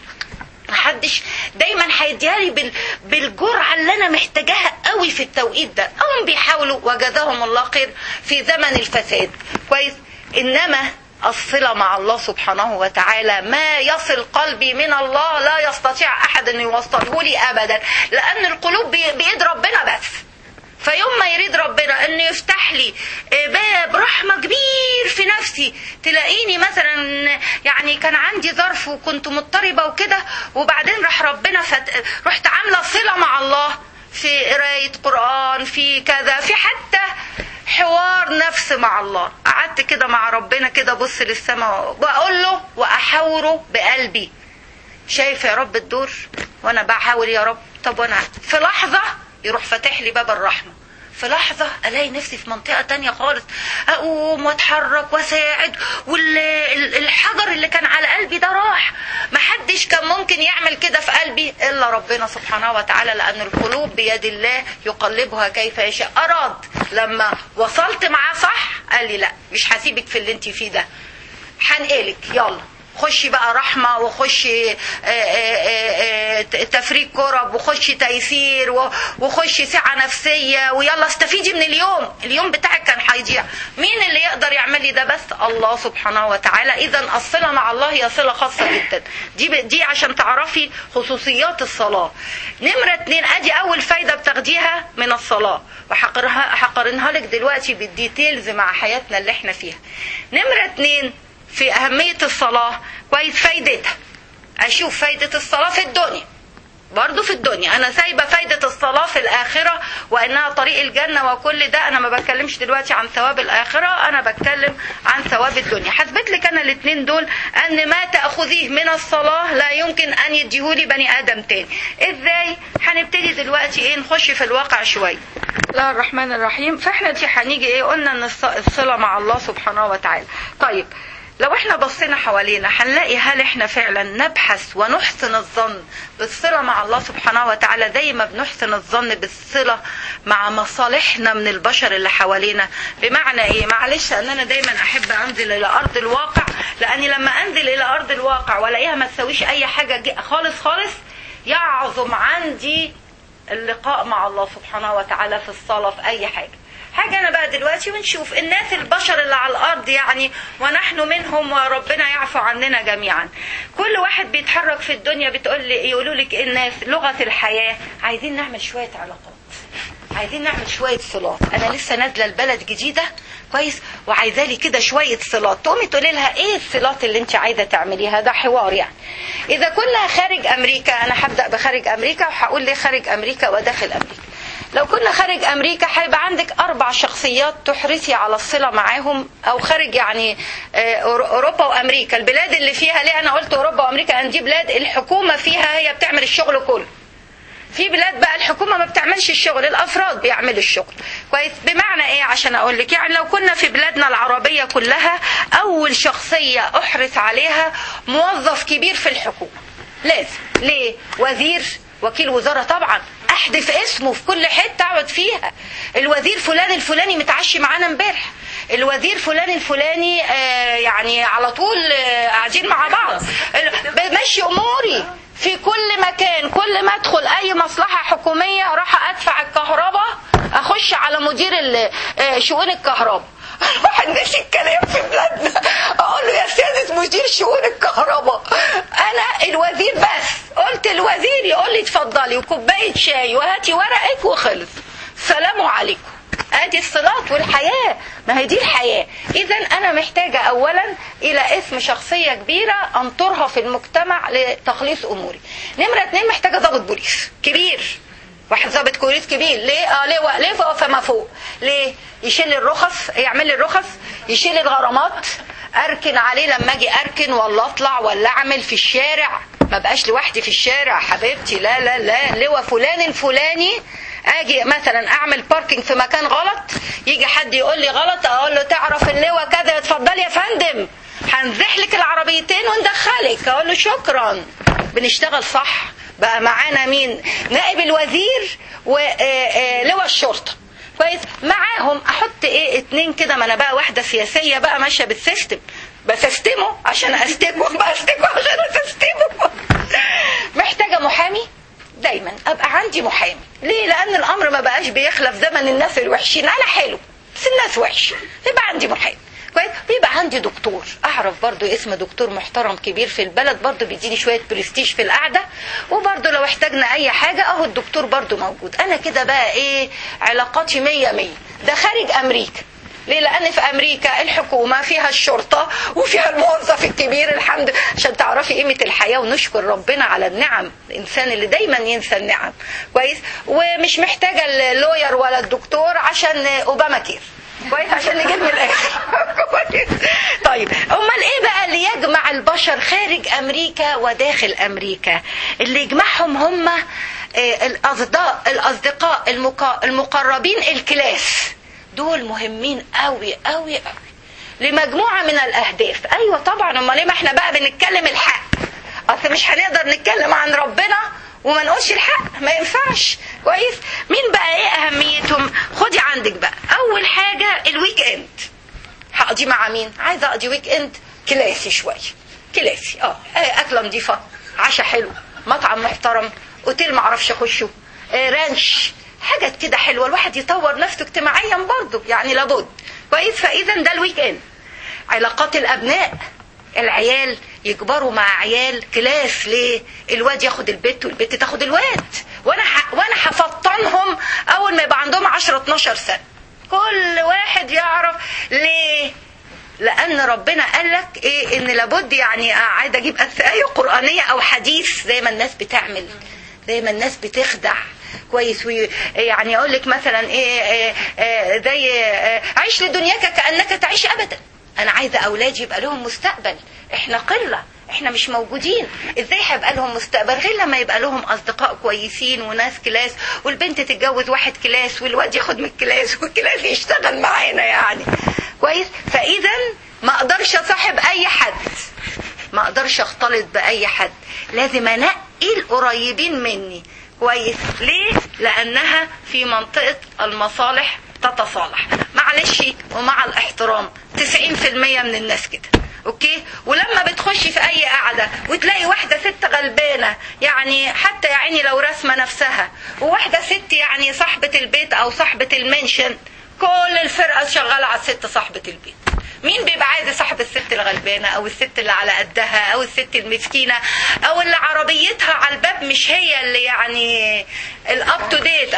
محدش دايما هيديها لي بال... بالجرعه اللي انا محتاجاها قوي في التوقيت ده او بيحاولوا وجزاهم الله خير في زمن الفساد كويس انما الصلة مع الله سبحانه وتعالى ما يصل قلبي من الله لا يستطيع أحد أن يوصله لي أبدا لأن القلوب بيد ربنا بس فيوم ما يريد ربنا انه يفتح لي باب رحمه كبير في نفسي تلاقيني مثلا يعني كان عندي ظرف وكنت مضطربه وكده وبعدين راح ربنا فت... رحت عامله صله مع الله في قرايه قران في كذا في حتى حوار نفس مع الله قعدت كده مع ربنا كده بص للسماء واقول له واحاوره بقلبي شايف يا رب الدور وانا بحاول يا رب طب وانا في لحظه يروح فاتح لي باب الرحمه في لحظة ألاقي نفسي في منطقة تانية خالص أقوم وأتحرك وأساعد والحجر اللي كان على قلبي ده راح محدش كان ممكن يعمل كده في قلبي إلا ربنا سبحانه وتعالى لأن القلوب بيد الله يقلبها كيف يشاء أراد لما وصلت معاه صح قال لي لا مش هسيبك في اللي انت فيه ده هنقلك يلا خشي بقى رحمة وخشي تفريق كرب وخشي تيسير وخشي سعة نفسية ويلا استفيدي من اليوم اليوم بتاعك كان هيضيع مين اللي يقدر يعمل لي ده بس الله سبحانه وتعالى اذا الصلة مع الله هي صلة خاصة جدا دي دي عشان تعرفي خصوصيات الصلاة نمرة اتنين ادي اول فايدة بتاخديها من الصلاة وهقارنها لك دلوقتي بالديتيلز مع حياتنا اللي احنا فيها نمرة اتنين في أهمية الصلاة كويس فايدتها أشوف فايدة الصلاة في الدنيا برضو في الدنيا أنا سايبة فايدة الصلاة في الآخرة وإنها طريق الجنة وكل ده أنا ما بتكلمش دلوقتي عن ثواب الآخرة أنا بتكلم عن ثواب الدنيا حسبت لك أنا الاثنين دول أن ما تأخذيه من الصلاة لا يمكن أن يديهولي بني آدم تاني إزاي هنبتدي دلوقتي إيه نخش في الواقع شوية الله الرحمن الرحيم فإحنا دي هنيجي إيه قلنا أن الصلة مع الله سبحانه وتعالى طيب لو احنا بصينا حوالينا هنلاقي هل احنا فعلا نبحث ونحسن الظن بالصلة مع الله سبحانه وتعالى زي ما بنحسن الظن بالصلة مع مصالحنا من البشر اللي حوالينا بمعنى ايه معلش ان انا دايما احب انزل الى ارض الواقع لاني لما انزل الى ارض الواقع والاقيها ما تسويش اي حاجة خالص خالص يعظم عندي اللقاء مع الله سبحانه وتعالى في الصلاة في اي حاجة حاجة أنا بقى دلوقتي ونشوف الناس البشر اللي على الأرض يعني ونحن منهم وربنا يعفو عننا جميعا كل واحد بيتحرك في الدنيا بتقول لي يقولوا لك الناس لغة الحياة عايزين نعمل شوية علاقات عايزين نعمل شوية صلات أنا لسه نازلة البلد جديدة كويس وعايزة لي كده شوية صلات تقومي تقولي لها إيه الصلات اللي أنت عايزة تعمليها ده حوار يعني إذا كنا خارج أمريكا أنا هبدأ بخارج أمريكا وهقول ليه خارج أمريكا وداخل أمريكا لو كنا خارج امريكا هيبقى عندك اربع شخصيات تحرصي على الصله معاهم او خارج يعني آه، أور- اوروبا وامريكا البلاد اللي فيها ليه انا قلت اوروبا وامريكا لان دي بلاد الحكومه فيها هي بتعمل الشغل كله في بلاد بقى الحكومة ما بتعملش الشغل الأفراد بيعملوا الشغل كويس بمعنى إيه عشان أقول لك يعني لو كنا في بلادنا العربية كلها أول شخصية أحرص عليها موظف كبير في الحكومة لازم ليه وزير وكيل وزارة طبعا احذف اسمه في كل حتة اقعد فيها الوزير فلان الفلاني متعشي معانا امبارح الوزير فلان الفلاني آه يعني على طول آه قاعدين مع بعض بمشي اموري في كل مكان كل ما ادخل اي مصلحه حكوميه راح ادفع الكهرباء اخش على مدير ال- آه، شؤون الكهرباء الواحد نسي الكلام في بلادنا اقول له يا سيادة مدير شؤون الكهرباء انا الوزير بس قلت الوزير يقول لي اتفضلي وكوبايه شاي وهاتي ورقك وخلص سلام عليكم ادي الصلات والحياه ما هي دي الحياه اذا انا محتاجه اولا الى اسم شخصيه كبيره انطرها في المجتمع لتخليص اموري نمره اتنين محتاجه ضابط بوليس كبير واحد ضابط بوليس كبير ليه اه ليه ليه فوق فما فوق ليه يشيل الرخص يعمل لي الرخص يشيل الغرامات اركن عليه لما اجي اركن ولا اطلع ولا اعمل في الشارع ما بقاش لوحدي في الشارع حبيبتي لا لا لا لواء فلان الفلاني اجي مثلا اعمل باركينج في مكان غلط يجي حد يقول لي غلط اقول له تعرف اللواء كذا اتفضل يا فندم هنزح لك العربيتين وندخلك اقول له شكرا بنشتغل صح بقى معانا مين نائب الوزير ولواء الشرطه كويس معاهم احط ايه اتنين كده ما انا بقى واحده سياسيه بقى ماشيه بالسيستم بسستمه عشان استجمه بستجمه عشان اسستمه محتاجه محامي دايما ابقى عندي محامي ليه لان الامر ما بقاش بيخلف زمن الناس الوحشين انا حلو بس الناس وحش يبقى عندي محامي كويس بيبقى عندي دكتور اعرف برضو اسم دكتور محترم كبير في البلد برضو بيديني شويه برستيج في القعده وبرضو لو احتاجنا اي حاجه اهو الدكتور برضو موجود انا كده بقى ايه علاقاتي مية مية ده خارج امريكا ليه لان في امريكا الحكومه فيها الشرطه وفيها الموظف الكبير الحمد عشان تعرفي قيمه الحياه ونشكر ربنا على النعم الانسان اللي دايما ينسى النعم كويس ومش محتاجه اللوير ولا الدكتور عشان اوباما كير كويس عشان نجيب من الاخر كويس طيب امال ايه بقى اللي يجمع البشر خارج امريكا وداخل امريكا اللي يجمعهم هم الاصدقاء الاصدقاء المقا- المقربين الكلاس دول مهمين قوي قوي قوي لمجموعه من الاهداف ايوه طبعا امال ليه ما احنا بقى بنتكلم الحق اصل مش هنقدر نتكلم عن ربنا وما نقولش الحق ما ينفعش كويس مين بقى ايه اهميتهم خدي عندك بقى اول حاجه الويك اند هقضي مع مين عايزه اقضي ويك اند كلاسي شويه كلاسي اه آه، اكله نظيفه عشاء حلو مطعم محترم اوتيل ما اعرفش اخشه آه، رانش حاجات كده حلوه الواحد يطور نفسه اجتماعيا برضه يعني لابد كويس فاذا ده الويك اند علاقات الابناء العيال يكبروا مع عيال كلاس ليه الواد ياخد البت والبت تاخد الواد وانا ح... وانا هفطنهم اول ما يبقى عندهم 10 12 سنه كل واحد يعرف ليه لان ربنا قال لك ايه ان لابد يعني عايز اجيب ايه قرانيه او حديث زي ما الناس بتعمل زي ما الناس بتخدع كويس وي يعني اقول لك مثلا ايه, إيه, إيه زي إيه عيش لدنياك كانك تعيش ابدا انا عايزه اولادي يبقى لهم مستقبل احنا قله احنا مش موجودين ازاي هيبقى لهم مستقبل غير لما يبقى لهم اصدقاء كويسين وناس كلاس والبنت تتجوز واحد كلاس والواد ياخد من الكلاس والكلاس يشتغل معانا يعني كويس فاذا ما اقدرش اصاحب اي حد ما اقدرش اختلط باي حد لازم انقي القريبين مني كويس ليه لانها في منطقه المصالح تتصالح معلش ومع الاحترام 90% من الناس كده اوكي ولما بتخشي في اي قعده وتلاقي واحده ست غلبانه يعني حتى يا عيني لو راسمه نفسها وواحده ست يعني صاحبه البيت او صاحبه المنشن كل الفرقه شغاله على الست صاحبه البيت مين بيبقى عايز يصاحب الست الغلبانه او الست اللي على قدها او الست المسكينه او اللي عربيتها على الباب مش هي اللي يعني الاب تو ديت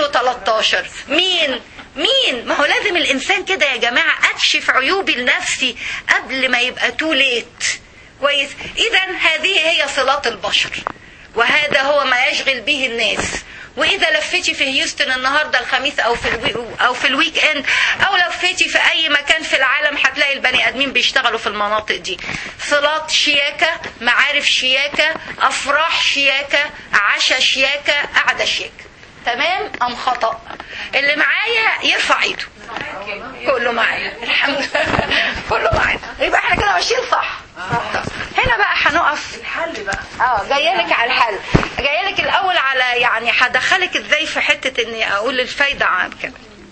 2013 مين مين ما هو لازم الانسان كده يا جماعه اكشف عيوبي لنفسي قبل ما يبقى تو ليت كويس اذا هذه هي صلات البشر وهذا هو ما يشغل به الناس واذا لفتي في هيوستن النهارده الخميس او في الوي او في الويك اند او لفتي في اي مكان في العالم هتلاقي البني ادمين بيشتغلوا في المناطق دي صلات شياكه معارف شياكه افراح شياكه عشاء شياكه قعده شياكه تمام ام خطا اللي معايا يرفع ايده كله معايا الحمد لله كله معايا يبقى احنا كده ماشيين صح هنا بقى هنقف الحل بقى اه جايه لك على الحل جايه لك الاول على يعني هدخلك ازاي في حته اني اقول الفايده عن كده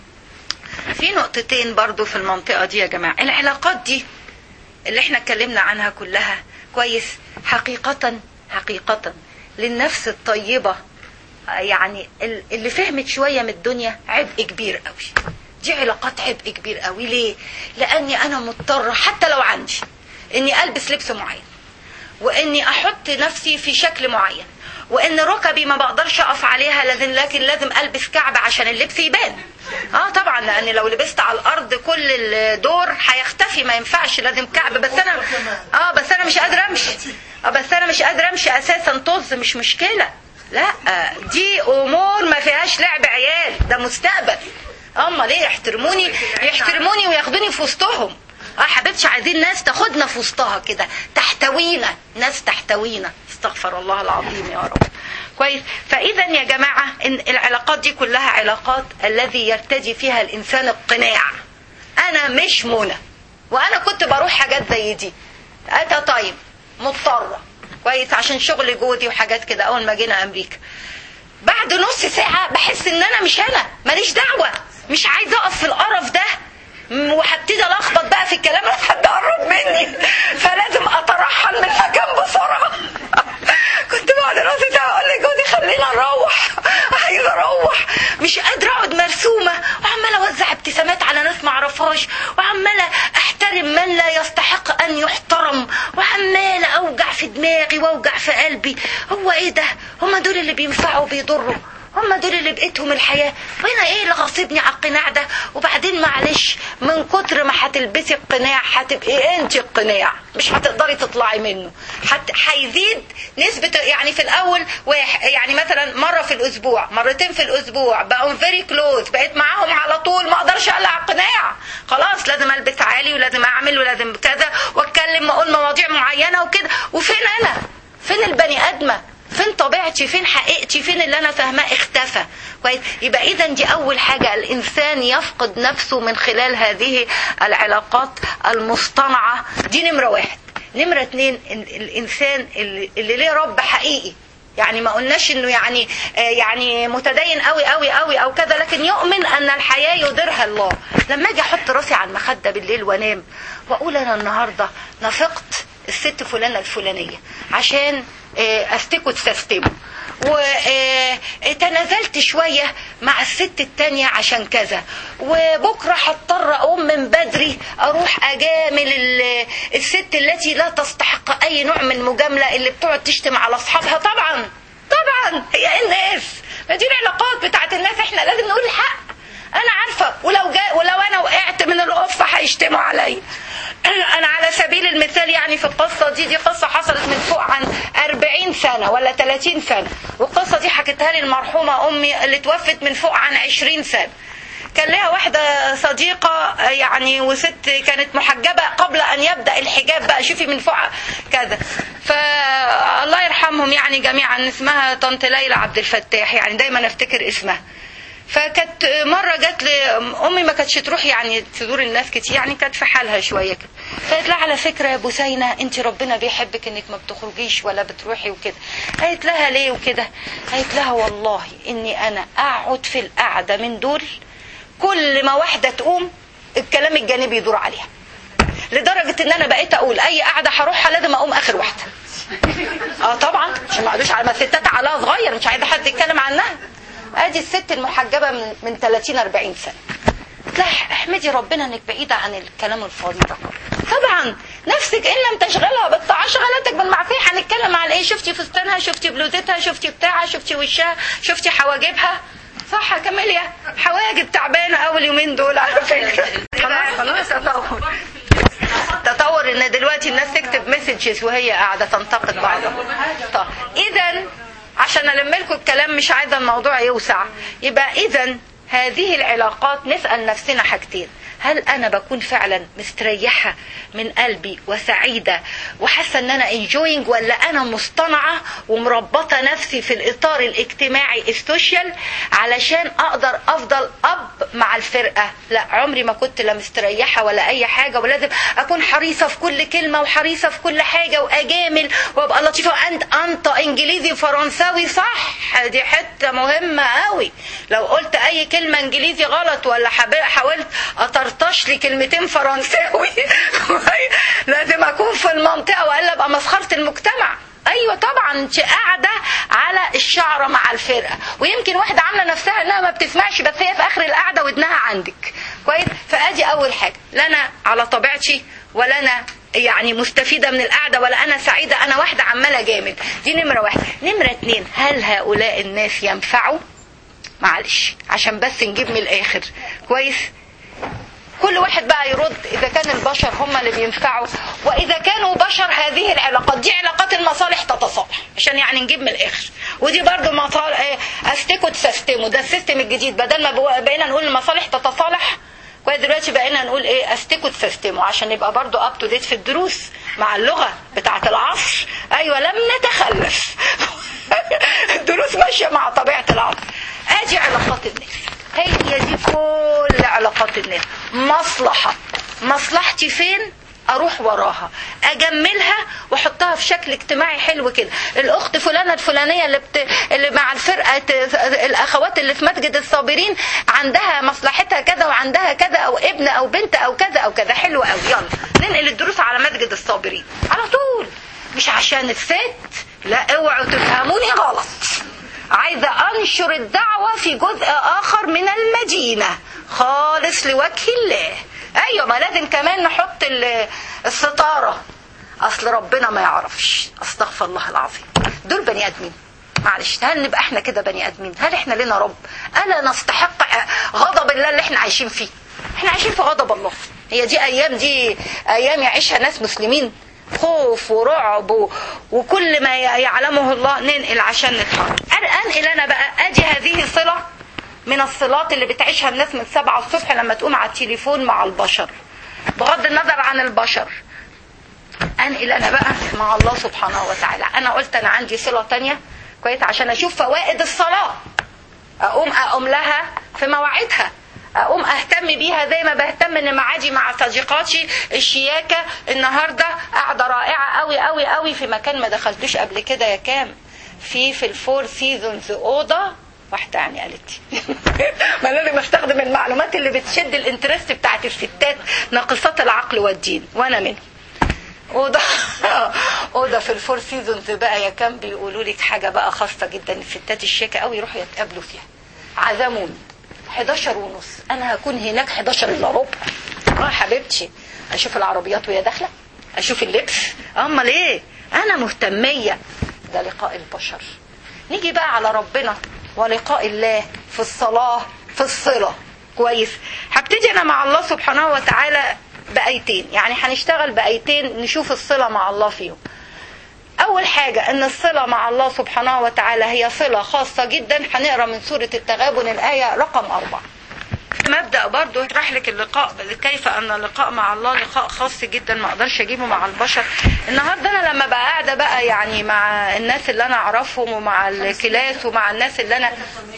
في نقطتين برضو في المنطقه دي يا جماعه العلاقات دي اللي احنا اتكلمنا عنها كلها كويس حقيقه حقيقه للنفس الطيبه يعني اللي فهمت شويه من الدنيا عبء كبير قوي دي علاقات عبء كبير قوي ليه لاني انا مضطره حتى لو عندي اني البس لبس معين واني احط نفسي في شكل معين وان ركبي ما بقدرش اقف عليها لازم لكن لازم البس كعب عشان اللبس يبان اه طبعا لان لو لبست على الارض كل الدور هيختفي ما ينفعش لازم كعب بس انا اه بس انا مش قادره امشي اه بس انا مش قادره امشي اساسا طز مش مشكله لا دي امور ما فيهاش لعب عيال ده مستقبل اما ليه يحترموني يحترموني وياخدوني في وسطهم اه حبيبتي عايزين ناس تاخدنا في وسطها كده تحتوينا ناس تحتوينا استغفر الله العظيم يا رب كويس فاذا يا جماعه ان العلاقات دي كلها علاقات الذي يرتدي فيها الانسان القناع انا مش منى وانا كنت بروح حاجات زي دي اتا طيب مضطره كويس عشان شغل جودي وحاجات كده اول ما جينا امريكا بعد نص ساعه بحس ان انا مش انا ماليش دعوه مش عايزه اقف في القرف ده وهبتدي الخبط بقى في الكلام لحد قرب مني فلازم اترحل من المكان بسرعه كنت بعد نص ساعه اقول لجوزي خلينا نروح عايزه اروح مش قادره اقعد مرسومه وعماله اوزع ابتسامات على ناس ما اعرفهاش وعماله احترم من لا يستحق ان يحترم وعماله اوجع في دماغي واوجع في قلبي هو ايه ده هما دول اللي بينفعوا وبيضروا هم دول اللي بقيتهم الحياة وانا ايه اللي غاصبني على القناع ده وبعدين معلش من كتر ما هتلبسي القناع هتبقي انت القناع مش هتقدري تطلعي منه حت هيزيد نسبة يعني في الاول واحد يعني مثلا مرة في الاسبوع مرتين في الاسبوع بقوا فيري كلوز بقيت معاهم على طول ما اقدرش اقلع القناع خلاص لازم البس عالي ولازم اعمل ولازم كذا واتكلم واقول مواضيع معينة وكده وفين انا فين البني ادمه فين طبيعتي فين حقيقتي فين اللي انا فاهماه اختفى كويس يبقى اذا دي اول حاجه الانسان يفقد نفسه من خلال هذه العلاقات المصطنعه دي نمره واحد نمره اتنين الانسان اللي, اللي ليه رب حقيقي يعني ما قلناش انه يعني آه يعني متدين قوي قوي قوي او كذا لكن يؤمن ان الحياه يديرها الله لما اجي احط راسي على المخده بالليل وانام واقول انا النهارده نفقت الست فلانه الفلانيه عشان استكوا تستموا وتنازلت شوية مع الست التانية عشان كذا وبكرة هضطر أقوم من بدري أروح أجامل الست التي لا تستحق أي نوع من المجاملة اللي بتقعد تشتم على أصحابها طبعا طبعا هي الناس ما دي العلاقات بتاعت الناس احنا لازم نقول الحق انا عارفه ولو جاء ولو انا وقعت من القفه هيشتموا عليا انا على سبيل المثال يعني في القصه دي دي قصه حصلت من فوق عن 40 سنه ولا 30 سنه والقصه دي حكيتها لي المرحومه امي اللي توفت من فوق عن 20 سنه كان لها واحدة صديقة يعني وست كانت محجبة قبل أن يبدأ الحجاب بقى شوفي من فوق كذا فالله يرحمهم يعني جميعا اسمها طنط ليلى عبد الفتاح يعني دايما افتكر اسمها فكانت مرة جات لي أمي ما كانتش تروح يعني تزور الناس كتير يعني كانت في حالها شوية كده فقالت لها على فكرة يا بوسينة أنت ربنا بيحبك إنك ما بتخرجيش ولا بتروحي وكده قالت لها ليه وكده قالت لها والله إني أنا أقعد في القعدة من دول كل ما واحدة تقوم الكلام الجانبي يدور عليها لدرجة إن أنا بقيت أقول أي قعدة هروحها لازم أقوم آخر واحدة اه طبعا عشان ما اقعدوش على ما الستات عقلها صغير مش عايزه حد يتكلم عنها ادي الست المحجبه من من 30 40 سنه لا احمدي ربنا انك بعيده عن الكلام الفاضي ده طبعا نفسك ان لم تشغلها بالطاعه شغلتك بالمعصيه هنتكلم على ايه شفتي فستانها شفتي بلوزتها شفتي بتاعها شفتي وشها شفتي حواجبها صح يا كاميليا حواجب تعبانه اول يومين دول على فكره خلاص تطور تطور ان دلوقتي الناس تكتب مسجز وهي قاعده تنتقد بعضها طب اذا عشان الم لكم الكلام مش عايزه الموضوع يوسع يبقى اذا هذه العلاقات نسال نفسنا حاجتين هل انا بكون فعلا مستريحه من قلبي وسعيده وحاسه ان انا انجوينج ولا انا مصطنعه ومربطه نفسي في الاطار الاجتماعي السوشيال علشان اقدر افضل اب مع الفرقه لا عمري ما كنت لا مستريحه ولا اي حاجه ولازم اكون حريصه في كل كلمه وحريصه في كل حاجه واجامل وابقى لطيفه وانت انت انجليزي فرنساوي صح دي حته مهمه قوي لو قلت اي كلمه انجليزي غلط ولا حاولت اطرطش لي كلمتين فرنساوي لازم اكون في المنطقه والا ابقى مسخره المجتمع ايوه طبعا انت قاعده على الشعره مع الفرقه ويمكن واحده عامله نفسها انها ما بتسمعش بس هي في اخر القعده ودنها عندك كويس فادي اول حاجه لا انا على طبيعتي ولا انا يعني مستفيده من القعده ولا انا سعيده انا واحده عماله جامد دي نمره واحد نمره اتنين هل هؤلاء الناس ينفعوا معلش عشان بس نجيب من الاخر كويس كل واحد بقى يرد اذا كان البشر هم اللي بينفعوا واذا كانوا بشر هذه العلاقات دي علاقات المصالح تتصالح عشان يعني نجيب من الاخر ودي برضو مصالح ايه استيكوا تسستموا ده السيستم الجديد بدل ما بقينا نقول المصالح تتصالح كويس دلوقتي بقينا نقول ايه استيكوا تسستموا عشان يبقى برضو اب تو ديت في الدروس مع اللغه بتاعه العصر ايوه لم نتخلف الدروس ماشيه مع طبيعه العصر ادي علاقات الناس هي دي كل علاقات الناس مصلحة مصلحتي فين اروح وراها اجملها واحطها في شكل اجتماعي حلو كده الاخت فلانه الفلانيه اللي بت... اللي مع الفرقه الاخوات اللي في مسجد الصابرين عندها مصلحتها كذا وعندها كذا او ابن او بنت او كذا او كذا حلو قوي يلا ننقل الدروس على مسجد الصابرين على طول مش عشان الست لا اوعوا تفهموني غلط عايزة أنشر الدعوة في جزء آخر من المدينة خالص لوجه الله أيوة ما لازم كمان نحط الستارة أصل ربنا ما يعرفش أستغفر الله العظيم دول بني آدمين معلش هل نبقى احنا كده بني ادمين هل احنا لنا رب الا نستحق غضب الله اللي احنا عايشين فيه احنا عايشين في غضب الله هي دي ايام دي ايام يعيشها ناس مسلمين خوف ورعب وكل ما يعلمه الله ننقل عشان نتحرك انقل انا بقى ادي هذه صلة من الصلات اللي بتعيشها الناس من سبعة الصبح لما تقوم على التليفون مع البشر بغض النظر عن البشر انقل انا بقى مع الله سبحانه وتعالى انا قلت انا عندي صلة تانية كويس عشان اشوف فوائد الصلاة اقوم اقوم لها في مواعيدها اقوم اهتم بيها زي ما بهتم ان معادي مع صديقاتي الشياكه النهارده قاعده رائعه قوي قوي قوي في مكان ما دخلتوش قبل كده يا كام في في الفور سيزونز اوضه واحده يعني قالت ما لازم استخدم المعلومات اللي بتشد الانترست بتاعت الستات ناقصات العقل والدين وانا منهم اوضه اوضه في الفور سيزونز بقى يا كام بيقولوا لك حاجه بقى خاصه جدا الستات الشياكه قوي يروحوا يتقابلوا فيها عزموني 11 ونص انا هكون هناك 11 الا ربع اه حبيبتي اشوف العربيات وهي داخله اشوف اللبس امال ايه انا مهتميه ده لقاء البشر نيجي بقى على ربنا ولقاء الله في الصلاه في الصله كويس هبتدي انا مع الله سبحانه وتعالى بايتين يعني هنشتغل بايتين نشوف الصله مع الله فيهم أول حاجة أن الصلة مع الله سبحانه وتعالى هي صلة خاصة جدا هنقرا من سورة التغابن الآية رقم أربعة مبدأ برضو اشرح لك اللقاء كيف أن اللقاء مع الله لقاء خاص جدا ما أقدرش أجيبه مع البشر النهاردة أنا لما بقى قاعدة بقى يعني مع الناس اللي أنا أعرفهم ومع الكلاس ومع الناس اللي أنا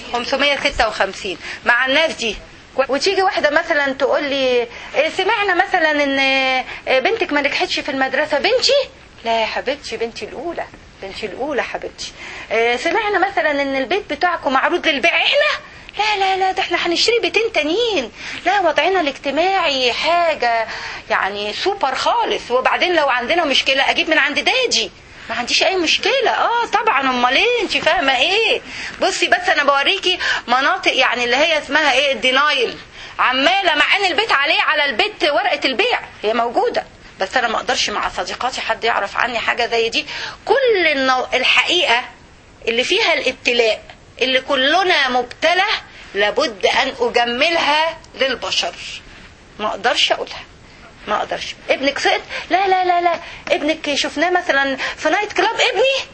556 مع الناس دي وتيجي واحده مثلا تقول لي سمعنا مثلا ان بنتك ما نجحتش في المدرسه بنتي لا يا حبيبتي بنتي الأولى بنتي الأولى حبيبتي آه سمعنا مثلا إن البيت بتاعكم معروض للبيع إحنا لا لا لا ده احنا هنشتري بيتين تانيين لا وضعنا الاجتماعي حاجة يعني سوبر خالص وبعدين لو عندنا مشكلة أجيب من عند داجي ما عنديش اي مشكله اه طبعا امال ايه انت فاهمه ايه بصي بس انا بوريكي مناطق يعني اللي هي اسمها ايه الدينايل عماله مع ان البيت عليه على البيت ورقه البيع هي موجوده بس انا ما اقدرش مع صديقاتي حد يعرف عني حاجه زي دي كل النو... الحقيقه اللي فيها الابتلاء اللي كلنا مبتلى لابد ان اجملها للبشر ما اقدرش اقولها ما اقدرش ابنك سقط لا لا لا لا ابنك شفناه مثلا في نايت كلاب ابني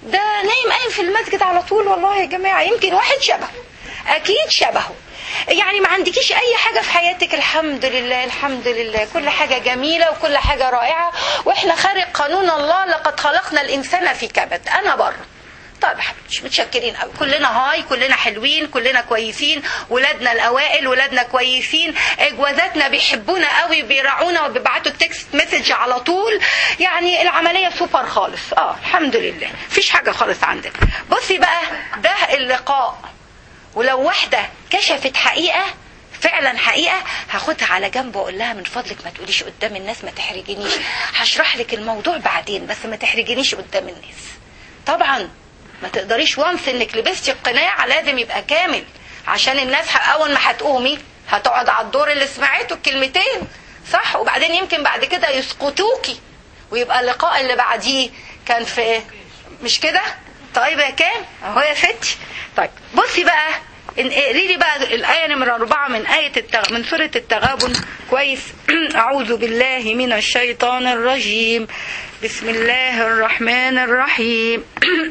ده نايم قايم في المسجد على طول والله يا جماعه يمكن واحد شبهه اكيد شبهه يعني ما عندكيش اي حاجه في حياتك الحمد لله الحمد لله كل حاجه جميله وكل حاجه رائعه واحنا خارق قانون الله لقد خلقنا الانسان في كبد انا بره طيب يا حبيبتي متشكرين قوي كلنا هاي كلنا حلوين كلنا كويسين ولادنا الاوائل ولادنا كويسين جوازاتنا بيحبونا قوي بيراعونا وبيبعتوا التكست مسج على طول يعني العمليه سوبر خالص اه الحمد لله مفيش حاجه خالص عندنا بصي بقى ده اللقاء ولو واحده كشفت حقيقه فعلا حقيقه هاخدها على جنب واقول لها من فضلك ما تقوليش قدام الناس ما تحرجنيش هشرح لك الموضوع بعدين بس ما تحرجنيش قدام الناس طبعا ما تقدريش وانس انك لبستي القناع لازم يبقى كامل عشان الناس اول ما هتقومي هتقعد على الدور اللي سمعته الكلمتين صح وبعدين يمكن بعد كده يسقطوكي ويبقى اللقاء اللي بعديه كان في مش كده طيب يا كام اهو يا ستي طيب بصي بقى اقري لي بقى الآية نمرة أربعة من آية التغ... من سورة التغابن كويس أعوذ بالله من الشيطان الرجيم بسم الله الرحمن الرحيم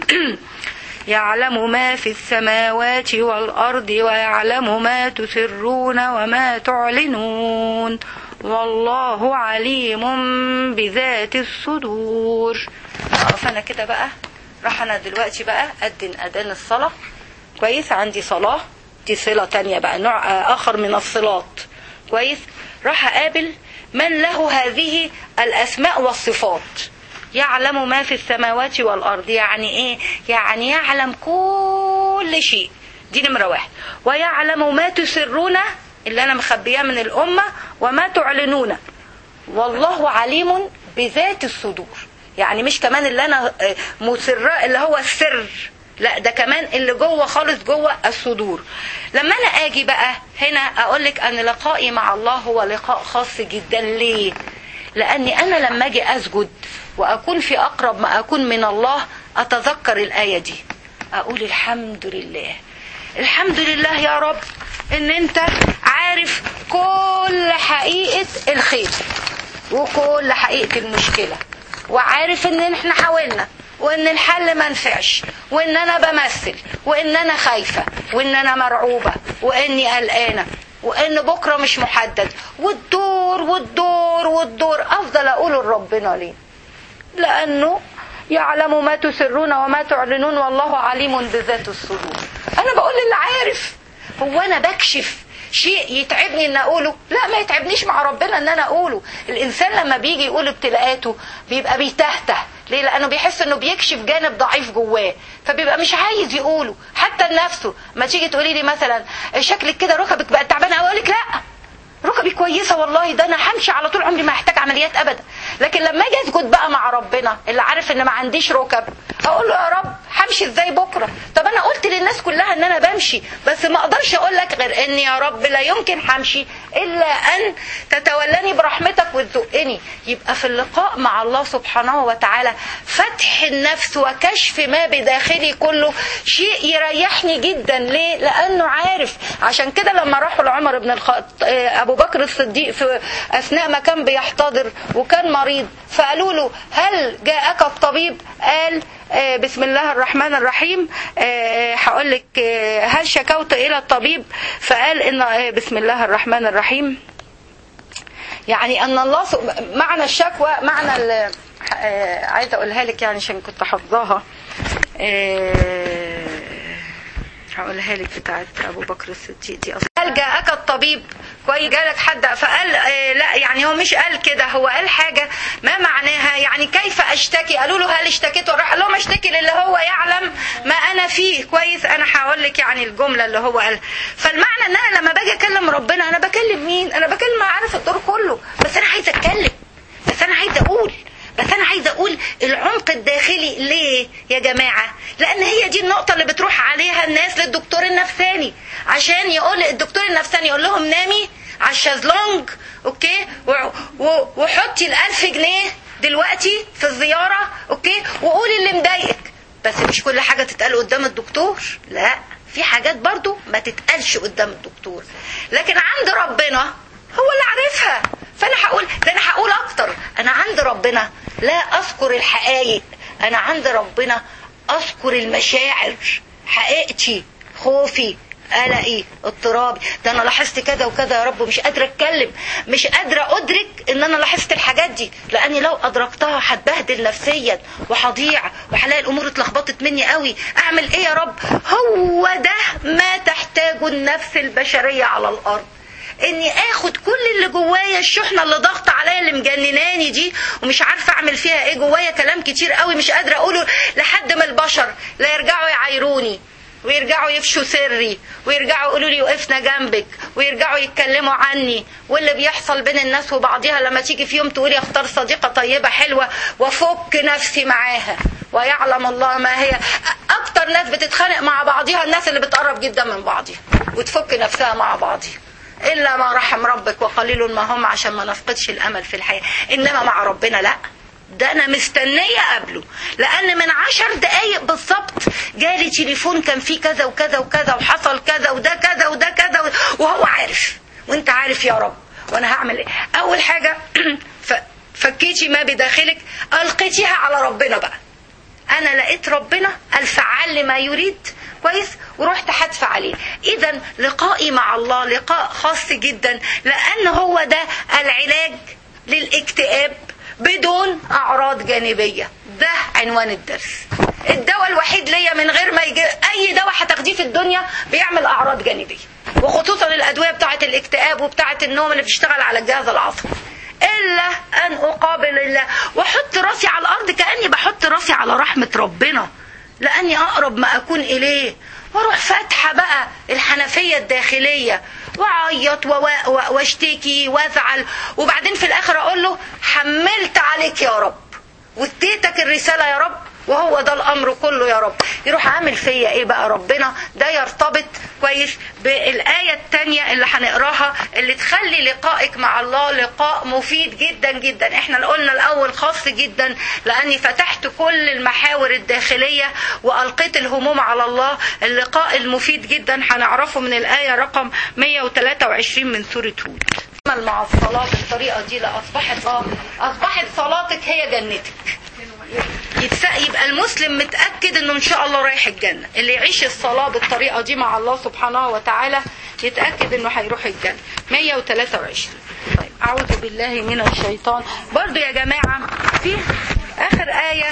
يعلم ما في السماوات والأرض ويعلم ما تسرون وما تعلنون والله عليم بذات الصدور أقف أنا كده بقى راح أنا دلوقتي بقى أدن أذان الصلاة كويس عندي صلاة دي صلة تانية بقى نوع آخر من الصلات كويس راح أقابل من له هذه الأسماء والصفات يعلم ما في السماوات والأرض يعني إيه يعني يعلم كل شيء دي نمرة واحد ويعلم ما تسرون اللي أنا مخبياه من الأمة وما تعلنون والله عليم بذات الصدور يعني مش كمان اللي أنا مسرة اللي هو السر لا ده كمان اللي جوه خالص جوه الصدور لما انا اجي بقى هنا اقول لك ان لقائي مع الله هو لقاء خاص جدا ليه لاني انا لما اجي اسجد واكون في اقرب ما اكون من الله اتذكر الايه دي اقول الحمد لله الحمد لله يا رب ان انت عارف كل حقيقه الخير وكل حقيقه المشكله وعارف ان احنا حاولنا وان الحل ما نفعش وان انا بمثل وان انا خايفه وان انا مرعوبه واني قلقانه وان بكره مش محدد والدور والدور والدور افضل اقول لربنا ليه لانه يعلم ما تسرون وما تعلنون والله عليم بذات الصدور انا بقول اللي عارف هو انا بكشف شيء يتعبني ان اقوله لا ما يتعبنيش مع ربنا ان انا اقوله الانسان لما بيجي يقول ابتلاءاته بيبقى بيتهته ليه لانه بيحس انه بيكشف جانب ضعيف جواه فبيبقى مش عايز يقوله حتى لنفسه ما تيجي تقولي لي مثلا شكلك كده ركبك بقت تعبانه اقول لك لا ركبي كويسه والله ده انا همشي على طول عمري ما هحتاج عمليات ابدا لكن لما اجي اسجد بقى مع ربنا اللي عارف ان ما عنديش ركب اقول له يا رب همشي ازاي بكره طب انا قلت للناس كلها ان انا بمشي بس ما اقدرش اقول لك غير ان يا رب لا يمكن همشي الا ان تتولاني برحمتك وتزقني يبقى في اللقاء مع الله سبحانه وتعالى فتح النفس وكشف ما بداخلي كله شيء يريحني جدا ليه لانه عارف عشان كده لما راحوا لعمر بن الخطاب ابو بكر الصديق في اثناء ما كان بيحتضر وكان مريض فقالوا له هل جاءك الطبيب قال بسم الله الرحمن الرحيم هقول لك هل شكوت الى الطبيب فقال ان بسم الله الرحمن الرحيم يعني ان الله معنى الشكوى معنى عايزه اقولها لك يعني عشان كنت حافظاها هقولها لك بتاعت ابو بكر الصديق دي اصلا هل جاءك الطبيب كويس جالك حد فقال آه لا يعني هو مش قال كده هو قال حاجه ما معناها يعني كيف اشتكي قالوا له هل اشتكيت راح قال لهم اشتكي للي هو يعلم ما انا فيه كويس انا هقول لك يعني الجمله اللي هو قال فالمعنى ان انا لما باجي اكلم ربنا انا بكلم مين انا بكلم عارف الدور كله بس انا عايزه اتكلم بس انا عايزه اقول بس انا عايزه اقول العمق الداخلي ليه يا جماعه لان هي دي النقطه اللي بتروح عليها الناس للدكتور النفساني عشان يقول الدكتور النفساني يقول لهم نامي على الشازلونج اوكي وحطي الألف جنيه دلوقتي في الزياره اوكي وقولي اللي مضايقك بس مش كل حاجه تتقال قدام الدكتور لا في حاجات برضو ما تتقالش قدام الدكتور لكن عند ربنا هو اللي عارفها فانا هقول ده انا هقول اكتر انا عند ربنا لا اذكر الحقائق انا عند ربنا اذكر المشاعر حقيقتي خوفي قلقي اضطرابي ده انا لاحظت كذا وكذا يا رب مش قادره اتكلم مش قادره ادرك ان انا لاحظت الحاجات دي لاني لو ادركتها هتبهدل نفسيا وهضيع وهلاقي الامور اتلخبطت مني قوي اعمل ايه يا رب هو ده ما تحتاجه النفس البشريه على الارض اني اخد كل اللي جوايا الشحنه اللي ضغط عليا اللي مجنناني دي ومش عارفه اعمل فيها ايه جوايا كلام كتير قوي مش قادره اقوله لحد ما البشر لا يرجعوا يعايروني ويرجعوا يفشوا سري ويرجعوا يقولوا لي وقفنا جنبك ويرجعوا يتكلموا عني واللي بيحصل بين الناس وبعضها لما تيجي في يوم تقولي اختار صديقه طيبه حلوه وافك نفسي معاها ويعلم الله ما هي اكتر ناس بتتخانق مع بعضها الناس اللي بتقرب جدا من بعضها وتفك نفسها مع بعضها الا ما رحم ربك وقليل ما هم عشان ما نفقدش الامل في الحياه انما مع ربنا لا ده انا مستنيه قبله لان من عشر دقايق بالظبط جالي تليفون كان فيه كذا وكذا وكذا وحصل كذا وده كذا وده كذا وهو عارف وانت عارف يا رب وانا هعمل ايه اول حاجه فكيتي ما بداخلك القيتيها على ربنا بقى انا لقيت ربنا الفعال لما يريد كويس ورحت حدفع عليه اذا لقائي مع الله لقاء خاص جدا لان هو ده العلاج للاكتئاب بدون اعراض جانبيه ده عنوان الدرس الدواء الوحيد ليا من غير ما يجي اي دواء هتاخديه في الدنيا بيعمل اعراض جانبيه وخصوصا الادويه بتاعه الاكتئاب وبتاعه النوم اللي بتشتغل على الجهاز العصبي الا ان اقابل الله واحط راسي على الارض كاني بحط راسي على رحمه ربنا لاني اقرب ما اكون اليه واروح فاتحه بقى الحنفيه الداخليه واعيط واشتكي وازعل وبعدين في الاخر اقول له حملت عليك يا رب واديتك الرساله يا رب وهو ده الامر كله يا رب يروح عامل فيا ايه بقى ربنا ده يرتبط كويس بالايه الثانيه اللي هنقراها اللي تخلي لقائك مع الله لقاء مفيد جدا جدا احنا قلنا الاول خاص جدا لاني فتحت كل المحاور الداخليه والقيت الهموم على الله اللقاء المفيد جدا هنعرفه من الايه رقم 123 من سوره هود مع الصلاه بالطريقه دي لاصبحت اصبحت صلاتك هي جنتك يبقى المسلم متأكد انه ان شاء الله رايح الجنة اللي يعيش الصلاة بالطريقة دي مع الله سبحانه وتعالى يتأكد انه هيروح الجنة 123 طيب اعوذ بالله من الشيطان برضو يا جماعة في اخر آية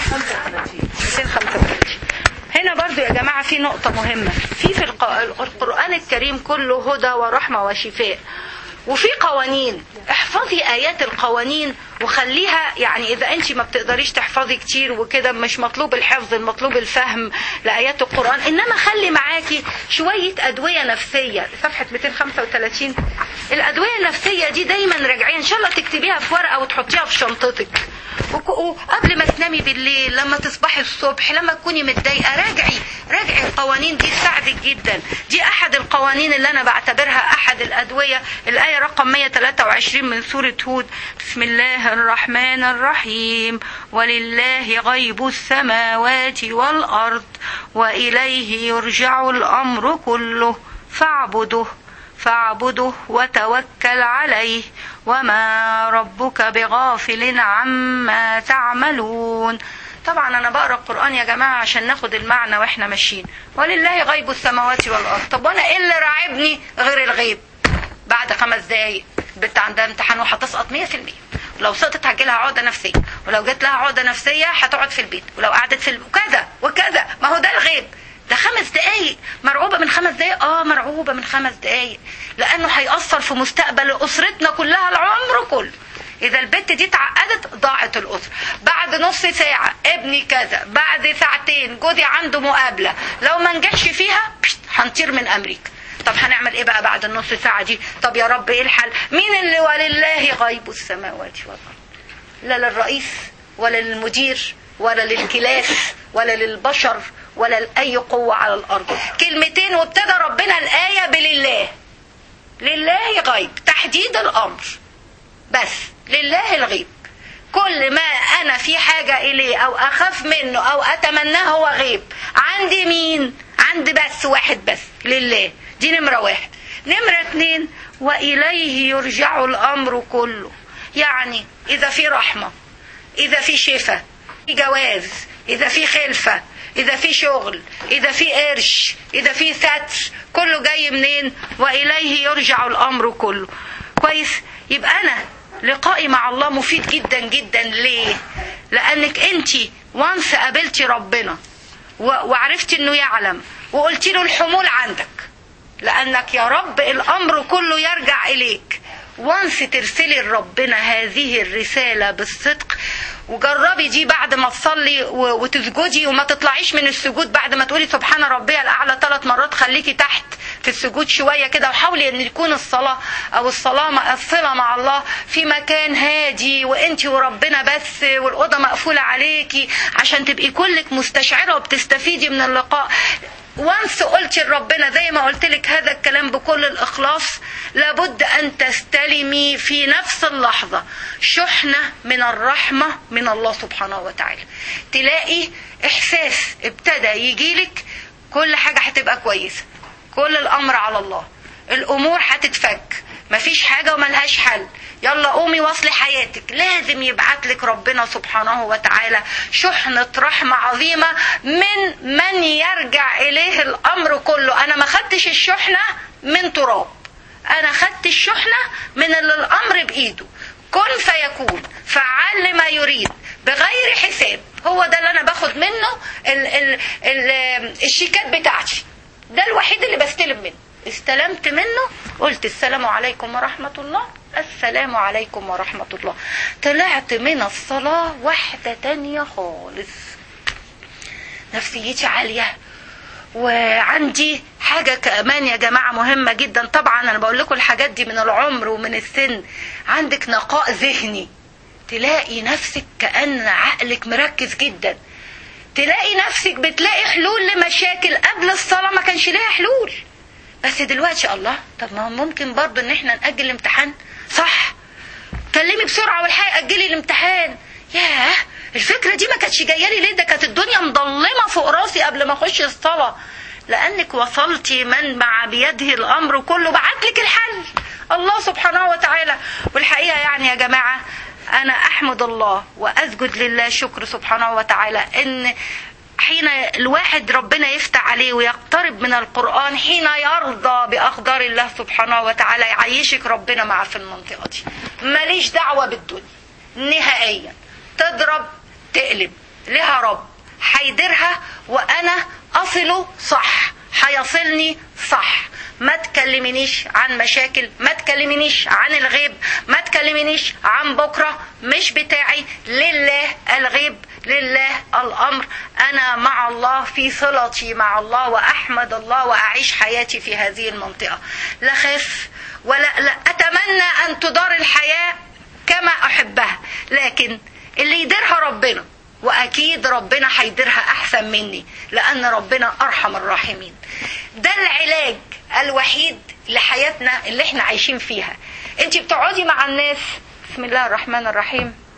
235 هنا برضو يا جماعة في نقطة مهمة في في القرآن الكريم كله هدى ورحمة وشفاء وفي قوانين احفظي ايات القوانين وخليها يعني اذا انت ما بتقدريش تحفظي كتير وكده مش مطلوب الحفظ المطلوب الفهم لايات القران انما خلي معاكي شويه ادويه نفسيه صفحه 235 الادويه النفسيه دي دايما راجعين ان شاء الله تكتبيها في ورقه وتحطيها في شنطتك وقبل ما تنامي بالليل لما تصبحي الصبح لما تكوني متضايقه راجعي راجعي القوانين دي تساعدك جدا دي احد القوانين اللي انا بعتبرها احد الادويه الايه رقم 123 من سوره هود بسم الله الرحمن الرحيم ولله غيب السماوات والارض واليه يرجع الامر كله فاعبده فاعبده وتوكل عليه وما ربك بغافل عما تعملون طبعا انا بقرا القران يا جماعه عشان ناخد المعنى واحنا ماشيين ولله غيب السماوات والارض طب وانا ايه اللي راعبني غير الغيب بعد خمس دقايق البنت عندها امتحان وهتسقط 100% ولو سقطت هتجيلها عقده نفسيه ولو جت لها عقده نفسيه هتقعد في البيت ولو قعدت في البيت وكذا وكذا ما هو ده الغيب ده خمس دقايق مرعوبة من خمس دقايق اه مرعوبة من خمس دقايق لانه هيأثر في مستقبل اسرتنا كلها العمر كله اذا البت دي اتعقدت ضاعت الاسره بعد نص ساعه ابني كذا بعد ساعتين جوزي عنده مقابله لو ما نجحش فيها هنطير من امريكا طب هنعمل ايه بقى بعد النص ساعه دي طب يا رب ايه الحل مين اللي ولله غيب السماوات والارض لا للرئيس ولا للمدير ولا للكلاس ولا للبشر ولا لأي قوة على الأرض كلمتين وابتدى ربنا الآية بلله لله غيب تحديد الأمر بس لله الغيب كل ما أنا في حاجة إليه أو أخاف منه أو أتمناه هو غيب عندي مين عندي بس واحد بس لله دي نمرة واحد نمرة اتنين وإليه يرجع الأمر كله يعني إذا في رحمة إذا في شفاء في جواز إذا في خلفة اذا في شغل اذا في قرش اذا في ستر كله جاي منين واليه يرجع الامر كله كويس يبقى انا لقائي مع الله مفيد جدا جدا ليه لانك انت وانس قابلتي ربنا وعرفتي انه يعلم وقلت له الحمول عندك لانك يا رب الامر كله يرجع اليك وانس ترسلي لربنا هذه الرساله بالصدق وجربي دي بعد ما تصلي وتسجدي وما تطلعيش من السجود بعد ما تقولي سبحان ربي الاعلى ثلاث مرات خليكي تحت في السجود شويه كده وحاولي ان يكون الصلاه او الصلاه مع الصله مع الله في مكان هادي وانت وربنا بس والاوضه مقفوله عليكي عشان تبقي كلك مستشعره وبتستفيدي من اللقاء وانس قلت لربنا زي ما قلت لك هذا الكلام بكل الاخلاص لابد ان تستلمي في نفس اللحظه شحنه من الرحمه من الله سبحانه وتعالى تلاقي احساس ابتدى يجيلك كل حاجه هتبقى كويسه كل الامر على الله الامور هتتفك مفيش حاجه وملهاش حل يلا قومي واصلي حياتك لازم يبعت لك ربنا سبحانه وتعالى شحنة رحمة عظيمة من من يرجع إليه الأمر كله أنا ما خدتش الشحنة من تراب أنا خدت الشحنة من اللي الأمر بإيده كن فيكون فعل لما يريد بغير حساب هو ده اللي أنا باخد منه ال ال ال الشيكات بتاعتي ده الوحيد اللي بستلم منه استلمت منه قلت السلام عليكم ورحمة الله السلام عليكم ورحمة الله طلعت من الصلاة واحدة تانية خالص نفسيتي عالية وعندي حاجة كمان يا جماعة مهمة جدا طبعا أنا بقول لكم الحاجات دي من العمر ومن السن عندك نقاء ذهني تلاقي نفسك كأن عقلك مركز جدا تلاقي نفسك بتلاقي حلول لمشاكل قبل الصلاة ما كانش ليها حلول بس دلوقتي الله طب ما هو ممكن برضه ان احنا نأجل الامتحان صح كلمي بسرعة والحقي أجلي الامتحان ياه الفكرة دي ما كانتش جاية لي ليه ده كانت الدنيا مضلمة فوق راسي قبل ما اخش الصلاة لانك وصلتي من مع بيده الامر كله بعت لك الحل الله سبحانه وتعالى والحقيقة يعني يا جماعة انا احمد الله واسجد لله شكر سبحانه وتعالى ان حين الواحد ربنا يفتح عليه ويقترب من القرآن حين يرضى بأقدار الله سبحانه وتعالى يعيشك ربنا معاه في المنطقة دي ماليش دعوة بالدنيا نهائيا تضرب تقلب لها رب حيدرها وأنا أصله صح حيصلني صح ما تكلمنيش عن مشاكل ما تكلمنيش عن الغيب ما تكلمنيش عن بكرة مش بتاعي لله الغيب لله الأمر أنا مع الله في صلتي مع الله وأحمد الله وأعيش حياتي في هذه المنطقة لا خاف ولا لا أتمنى أن تدار الحياة كما أحبها لكن اللي يديرها ربنا واكيد ربنا هيديرها احسن مني لان ربنا ارحم الراحمين ده العلاج الوحيد لحياتنا اللي احنا عايشين فيها انت بتقعدي مع الناس بسم الله الرحمن الرحيم